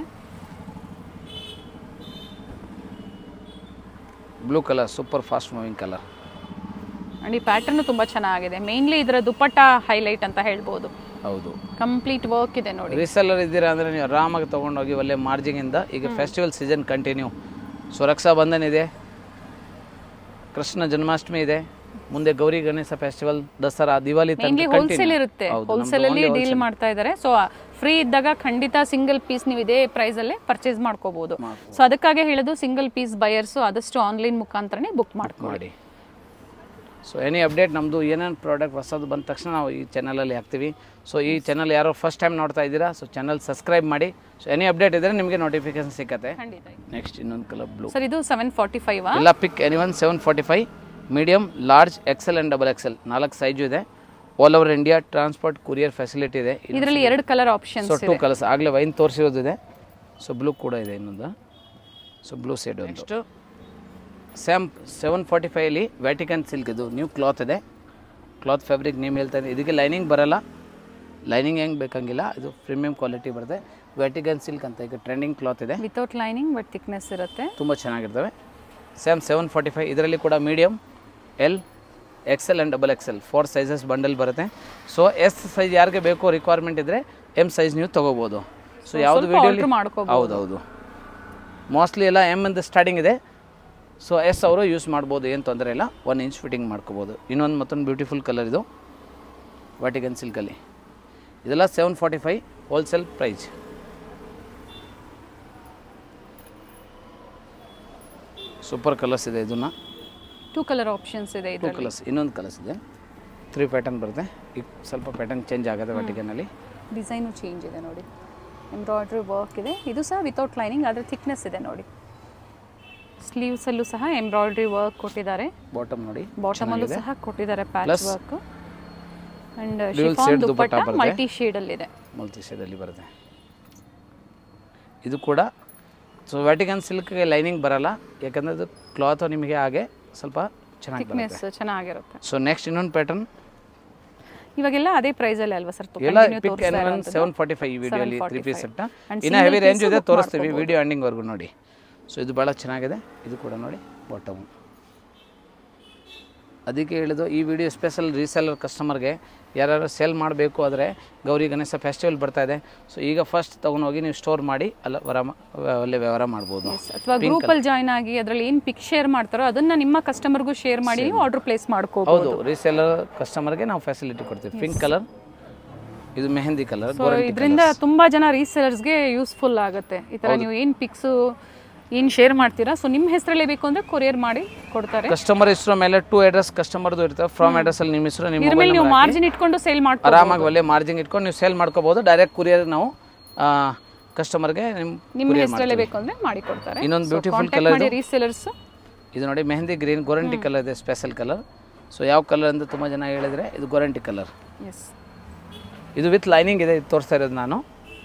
blue colour super fast moving colour and ಈ ಪ್ಯಾಟರ್ನ್ ತುಂಬ ಚೆನ್ನಾಗಿದೆ ಮೇನ್ಲಿ ಇದರ ದುಪ್ಪಟ್ಟ ಹೈಲೈಟ್ ಅಂತ ಹೇಳ್ಬೋದು ಹೌದು ಕಂಪ್ಲೀಟ್ ವರ್ಕ್ ಇದೆ ನೋಡಿ ರೀಸೆಲ್ಲರ್ ಇದ್ದೀರಾ ಅಂದರೆ ನೀವು ಆರಾಮಾಗಿ ತೊಗೊಂಡೋಗಿ ಒಳ್ಳೆ ಮಾರ್ಜಿಂಗಿಂದ ಈಗ festival season continue so Rakshabandhan ಇದೆ ಕೃಷ್ಣ ಜನ್ಮಾಷ್ಟಮಿ ಇದೆ ಮುಂದೆ ಗೌರಿ ಗಣೇಶ ಫೆಸ್ಟಿವಲ್ ದಸರಾ ದಿವಾಲಿ ಮೇನ್ಲಿ ತನಕ ಹೋಲ್ಸೇಲ್ continue. ಇರುತ್ತೆ ಹೌದು, ಹೋಲ್ಸೇಲ್ ನಮ್ದು ಅಲ್ಲಿ only ಡೀಲ್ ಮಾಡ್ತಾ ಇದ್ದಾರೆ ಸೊ ಫ್ರೀ ಇದ್ದಾಗ ಖಂಡಿತ ಸಿಂಗಲ್ ಪೀಸ್ ನೀವು ಇದೇ ಪ್ರೈಸ್ ಅಲ್ಲೇ ಪರ್ಚೇಸ್ ಮಾಡ್ಕೋಬಹುದು ಸೊ ಅದಕ್ಕಾಗಿ ಹೇಳೋದು ಸಿಂಗಲ್ ಪೀಸ್ ಬಯರ್ಸ್ ಆದಷ್ಟು ಆನ್ಲೈನ್ ಮುಖಾಂತರನೇ ಬುಕ್ ಮಾಡ್ಕೊಳ್ಳಿ ಮಾಡಿ ಸೊ ಎನಿ ಅಪ್ಡೇಟ್ ನಮ್ಮದು ಏನೇನು ಪ್ರಾಡಕ್ಟ್ ಹೊಸದು ಬಂದ ತಕ್ಷಣ ನಾವು ಈ ಚಾನಲಲ್ಲಿ ಹಾಕ್ತೀವಿ ಸೊ ಈ ಚಾನಲ್ ಯಾರೋ ಫಸ್ಟ್ ಟೈಮ್ ನೋಡ್ತಾ ಇದ್ದೀರಾ ಸೊ ಚಾನಲ್ ಸಬ್ಸ್ಕ್ರೈಬ್ ಮಾಡಿ ಸೊ ಎನಿ ಅಪ್ಡೇಟ್ ಇದ್ದರೆ ನಿಮಗೆ ನೋಟಿಫಿಕೇಶನ್ ಸಿಕ್ಕತ್ತೆ ಖಂಡಿತ ನೆಕ್ಸ್ಟ್ ಇನ್ನೊಂದು ಕಲರ್ ಬ್ಲೂ ಸರ್ ಇದು ಸೆವೆನ್ ಫಾರ್ಟಿ ಫೈವ್ ಎಲ್ಲ pick any one seven forty five medium large XL and double XL ನಾಲ್ಕು ಸೈಜು ಇದೆ all over India transport courier facility ಇದೆ ಇದರಲ್ಲಿ ಎರಡು colour options so two colours ಆಗಲೇ wine ತೋರಿಸಿರೋದಿದೆ so blue ಕೂಡ ಇದೆ ಇನ್ನೊಂದು ಸೊ ಬ್ಲೂ ಸೈಡ್ ಒಂದು ನೆಕ್ಸ್ಟ್ ಸ್ಯಾಮ್ ಸೆವೆನ್ ಫಾರ್ಟಿ ಫೈವಲ್ಲಿ ವ್ಯಾಟಿಕನ್ ಸಿಲ್ಕ್ ಇದು ನ್ಯೂ ಕ್ಲಾತ್ ಇದೆ ಕ್ಲಾತ್ ಫ್ಯಾಬ್ರಿಕ್ ನೇಮ್ ಹೇಳ್ತಾ ಇದೆ ಇದಕ್ಕೆ ಲೈನಿಂಗ್ ಬರಲ್ಲ ಲೈನಿಂಗ್ ಹೆಂಗೆ ಬೇಕಂಗಿಲ್ಲ ಇದು ಪ್ರೀಮಿಯಂ ಕ್ವಾಲಿಟಿ ಬರುತ್ತೆ ವ್ಯಾಟಿಕನ್ ಸಿಲ್ಕ್ ಅಂತ ಈಗ ಟ್ರೆಂಡಿಂಗ್ ಕ್ಲಾತ್ ಇದೆ ವಿತೌಟ್ ಲೈನಿಂಗ್ ಬಟ್ ಥಿಕ್ನೆಸ್ ಇರುತ್ತೆ ತುಂಬ ಚೆನ್ನಾಗಿರ್ತವೆ ಸ್ಯಾಮ್ ಸೆವೆನ್ ಫಾರ್ಟಿ ಫೈವ್ ಇದರಲ್ಲಿ ಕೂಡ medium L XL and double XL four sizes bundle ಬರುತ್ತೆ ಸೊ ಎಸ್ ಸೈಜ್ ಯಾರಿಗೆ ಬೇಕೋ ರಿಕ್ವೈರ್ಮೆಂಟ್ ಇದ್ದರೆ ಎಮ್ ಸೈಜ್ ನೀವು ತೊಗೋಬೋದು ಸೊ ಯಾವುದು ಸ್ವಲ್ಪ ವಿಡಿಯೋಲಿ alter ಮಾಡ್ಕೋಬೋದು. ಹೌದೌದು ಮೋಸ್ಟ್ಲಿ ಎಲ್ಲ ಎಮ್ ಅಂತ ಸ್ಟಾರ್ಟಿಂಗ್ ಇದೆ ಸೊ ಎಸ್ ಅವರು ಯೂಸ್ ಮಾಡ್ಬೋದು ಏನು ತೊಂದರೆ ಇಲ್ಲ ಒನ್ ಇಂಚ್ ಫಿಟ್ಟಿಂಗ್ ಮಾಡ್ಕೋಬೋದು ಇನ್ನೊಂದು ಮತ್ತೊಂದು ಬ್ಯೂಟಿಫುಲ್ ಕಲರ್ ಇದು ವಾಟಿಕನ್ ಸಿಲ್ಕಲ್ಲಿ ಇದೆಲ್ಲ seven forty five wholesale price super colours ಇದೆ ಇದನ್ನು ಟೂ ಕಲರ್ ಆಪ್ಷನ್ಸ್ ಇದೆ ಟೂ ಇದರಲ್ಲಿ ಕಲರ್ಸ್ ಇನ್ನೊಂದು ಕಲರ್ಸ್ ಇದೆ ತ್ರೀ ಪ್ಯಾಟರ್ನ್ ಬರುತ್ತೆ ಈಗ ಸ್ವಲ್ಪ ಪ್ಯಾಟರ್ನ್ ಚೇಂಜ್ ಆಗುತ್ತೆ ವಾಟಿಕನಲ್ಲಿ ಡಿಸೈನು ಚೇಂಜ್ ಇದೆ ನೋಡಿ ಎಂಬ್ರಾಯ್ಡ್ರಿ ವರ್ಕ್ ಇದೆ ಇದು ಸಹ ವಿತೌಟ್ ಲೈನಿಂಗ್ ಆದರೆ ಥಿಕ್ನೆಸ್ ಇದೆ ನೋಡಿ ಸ್ಲೀವ್ಸಲ್ಲೂ ಸಹ ಎಂಬ್ರಾಯ್ಡ್ರಿ ವರ್ಕ್ ಕೊಟ್ಟಿದ್ದಾರೆ ಬಾಟಮ್ ನೋಡಿ ಬಾಟಮಲ್ಲೂ ಸಹ ಕೊಟ್ಟಿದ್ದಾರೆ patch Plus work and dual chiffon shade dupatta dupatta ಬರುತ್ತೆ. ಮಲ್ಟಿ ಶೇಡಲ್ಲಿದೆ ಮಲ್ಟಿ ಶೇಡಲ್ಲಿ ಬರುತ್ತೆ ಇದು ಕೂಡ ಸೊ ವ್ಯಾಟಿಕನ್ ಸಿಲ್ಕ್ಗೆ ಲೈನಿಂಗ್ ಬರಲ್ಲ ಯಾಕಂದರೆ ಅದು ಕ್ಲಾತ್ ನಿಮಗೆ ಹಾಗೆ ಸ್ವಲ್ಪ ಚೆನ್ನಾಗಿ ಬರುತ್ತೆ ಥಿಕ್ನೆಸ್ ಚೆನ್ನಾಗಿರುತ್ತೆ ಸೊ ನೆಕ್ಸ್ಟ್ ಇನ್ನೊಂದು ಪ್ಯಾಟರ್ನ್ ಇವಾಗೆಲ್ಲ ಅದೇ ಪ್ರೈಸಲ್ಲಿ ಅಲ್ವಾ ಸರ್ ಎಲ್ಲ ಪಿಕ್ ಸೆವೆನ್ ಫಾರ್ಟಿ ಫೈವ್ ಈ ವಿಡಿಯೋಲಿ ತ್ರೀ ಪೀಸ್ ಸೆಟ್ ಇನ್ನು ಹೆವಿ ರೇಂಜ್ ಇದೆ ತೋರಿಸ್ತೀವಿ ವಿಡಿಯೋ ಎಂಡಿಂಗ್ವರೆಗೂ ನೋಡಿ ಸೊ ಇದು ಭಾಳ ಚೆನ್ನಾಗಿದೆ ಇದು ಕೂಡ ನೋಡಿ ಬಾಟಮ್ ಅದಕ್ಕೆ ಹೇಳಿದ್ದು ಈ ವಿಡಿಯೋ ಸ್ಪೆಷಲ್ ರೀಸೆಲ್ಲರ್ ಕಸ್ಟಮರ್ಗೆ ಯಾರು ಸೇಲ್ ಮಾಡಬೇಕು ಆದರೆ ಗೌರಿ ಗಣೇಶ ಫೆಸ್ಟಿವಲ್ ಬರ್ತಾ ಇದೆ ಸೊ ಈಗ ಫಸ್ಟ್ ತೊಗೊಂಡೋಗಿ ನೀವು ಸ್ಟೋರ್ ಮಾಡಿ ಅಲ್ಲ ವರ ಅಲ್ಲೇ ವ್ಯವಹಾರ ಮಾಡ್ಬೋದು ಅಥವಾ ಗ್ರೂಪಲ್ಲಿ ಜಾಯ್ನ್ ಆಗಿ ಅದರಲ್ಲಿ ಏನು ಪಿಕ್ ಶೇರ್ ಮಾಡ್ತಾರೋ ಅದನ್ನ ನಿಮ್ಮ ಕಸ್ಟಮರ್ಗೂ ಶೇರ್ ಮಾಡಿ ನೀವು ಆರ್ಡರ್ ಪ್ಲೇಸ್ ಮಾಡ್ಕೋಬಹುದು ಹೌದು ರೀಸೆಲ್ಲರ್ ಕಸ್ಟಮರ್ಗೆ ನಾವು ಫೆಸಿಲಿಟಿ ಕೊಡ್ತೀವಿ ಪಿಂಕ್ ಕಲರ್ ಇದು ಮೆಹಂದಿ ಕಲರ್ ಸೊ ಇದರಿಂದ ತುಂಬಾ ಜನ ರೀಸೇಲರ್ಸ್ಗೆ ಯೂಸ್ಫುಲ್ ಆಗುತ್ತೆ ಈ ತರ ನೀವು ಏನು ಪಿಕ್ಸು ಏನು ಶೇರ್ ಮಾಡ್ತೀರಾ ಸೊ ನಿಮ್ಮ ಹೆಸರಲ್ಲೇ ಬೇಕು ಅಂದ್ರೆ ಕೊರಿಯರ್ ಮಾಡಿ ಕೊಡ್ತಾರೆ ಕಸ್ಟಮರ್ ಹೆಸರು ಮೇಲೆ ಟೂ ಅಡ್ರೆಸ್ ಕಸ್ಟಮರ್ದು ಇರ್ತವೆ ಫ್ರಮ್ ಅಡ್ರೆಸ್ ಅಲ್ಲಿ ನಿಮ್ಮ ಹೆಸರು ನಿಮ್ಮ ಇದ್ರ ಮೇಲೆ ನೀವು ಮಾರ್ಜಿನ್ ಇಟ್ಕೊಂಡು ಸೇಲ್ ಮಾಡ್ಕೊ ಆರಾಮಾಗಿ ಒಳ್ಳೆ ಮಾರ್ಜಿನ್ ಇಟ್ಕೊಂಡು ನೀವು ಸೇಲ್ ಮಾಡ್ಕೋಬಹುದು ಡೈರೆಕ್ಟ್ ಕುರಿಯರ್ ನಾವು ಕಸ್ಟಮರ್ಗೆ ನಿಮ್ಮ ನಿಮ್ಮ ಹೆಸರಲ್ಲೇ ಬೇಕು ಅಂದ್ರೆ ಮಾಡಿ ಕೊಡ್ತಾರೆ ಇನ್ನೊಂದು ಬ್ಯೂಟಿಫುಲ್ ಕಾಂಟ್ಯಾಕ್ಟ್ ಕಲರ್ ಮಾಡಿ ರೀಸೇಲರ್ಸ್ ಇದು ನೋಡಿ ಮೆಹಂದಿ ಗ್ರೀನ್ ಗೊರಂಟಿ ಕಲರ್ ಇದೆ ಸ್ಪೆಷಲ್ ಕಲರ್ ಸೊ ಯಾವ ಕಲರ್ ಅಂತ ತುಂಬ ಜನ ಹೇಳಿದ್ರೆ ಇದು ಗೊರಂಟಿ ಕಲರ್ ಎಸ್ ಇದು ವಿತ್ ಲೈನಿಂಗ್ ಇದೆ ಇದು ತೋರಿಸ್ತಾ ಇರೋದು ನಾನು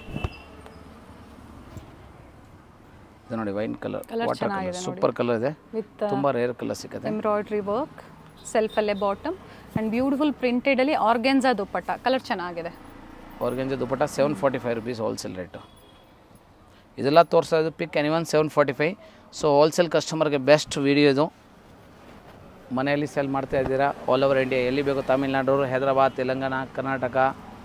ಇದು ನೋಡಿ wine colour water colour super colour ಇದೆ ವಿತ್ ತುಂಬ ರೇರ್ ಕಲರ್ ಸಿಗುತ್ತೆ ಎಂಬ್ರಾಯ್ಡ್ರಿ ವರ್ಕ್ ಸೆಲ್ಫಲ್ಲೇ ಬಾಟಮ್ ಆ್ಯಂಡ್ ಬ್ಯೂಟಿಫುಲ್ ಪ್ರಿಂಟೆಡಲ್ಲಿ ಆರ್ಗೆನ್ಸಾ ದುಪ್ಪಟ್ಟ ಕಲರ್ ಚೆನ್ನಾಗಿದೆ organza dupatta seven forty five rupees wholesale rate ಇದೆಲ್ಲ ತೋರಿಸ್ತಾ ಇದ್ದು pick any one seven forty five so wholesale ಕಸ್ಟಮರ್ಗೆ ಬೆಸ್ಟ್ ವಿಡಿಯೋ ಇದು ಮನೆಯಲ್ಲಿ ಸೆಲ್ ಮಾಡ್ತಾ ಇದ್ದೀರಾ ಆಲ್ ಓವರ್ ಇಂಡಿಯಾ ಎಲ್ಲಿ ಬೇಕು ತಮಿಳ್ನಾಡು ಹೈದರಾಬಾದ್ ತೆಲಂಗಾಣ ಕರ್ನಾಟಕ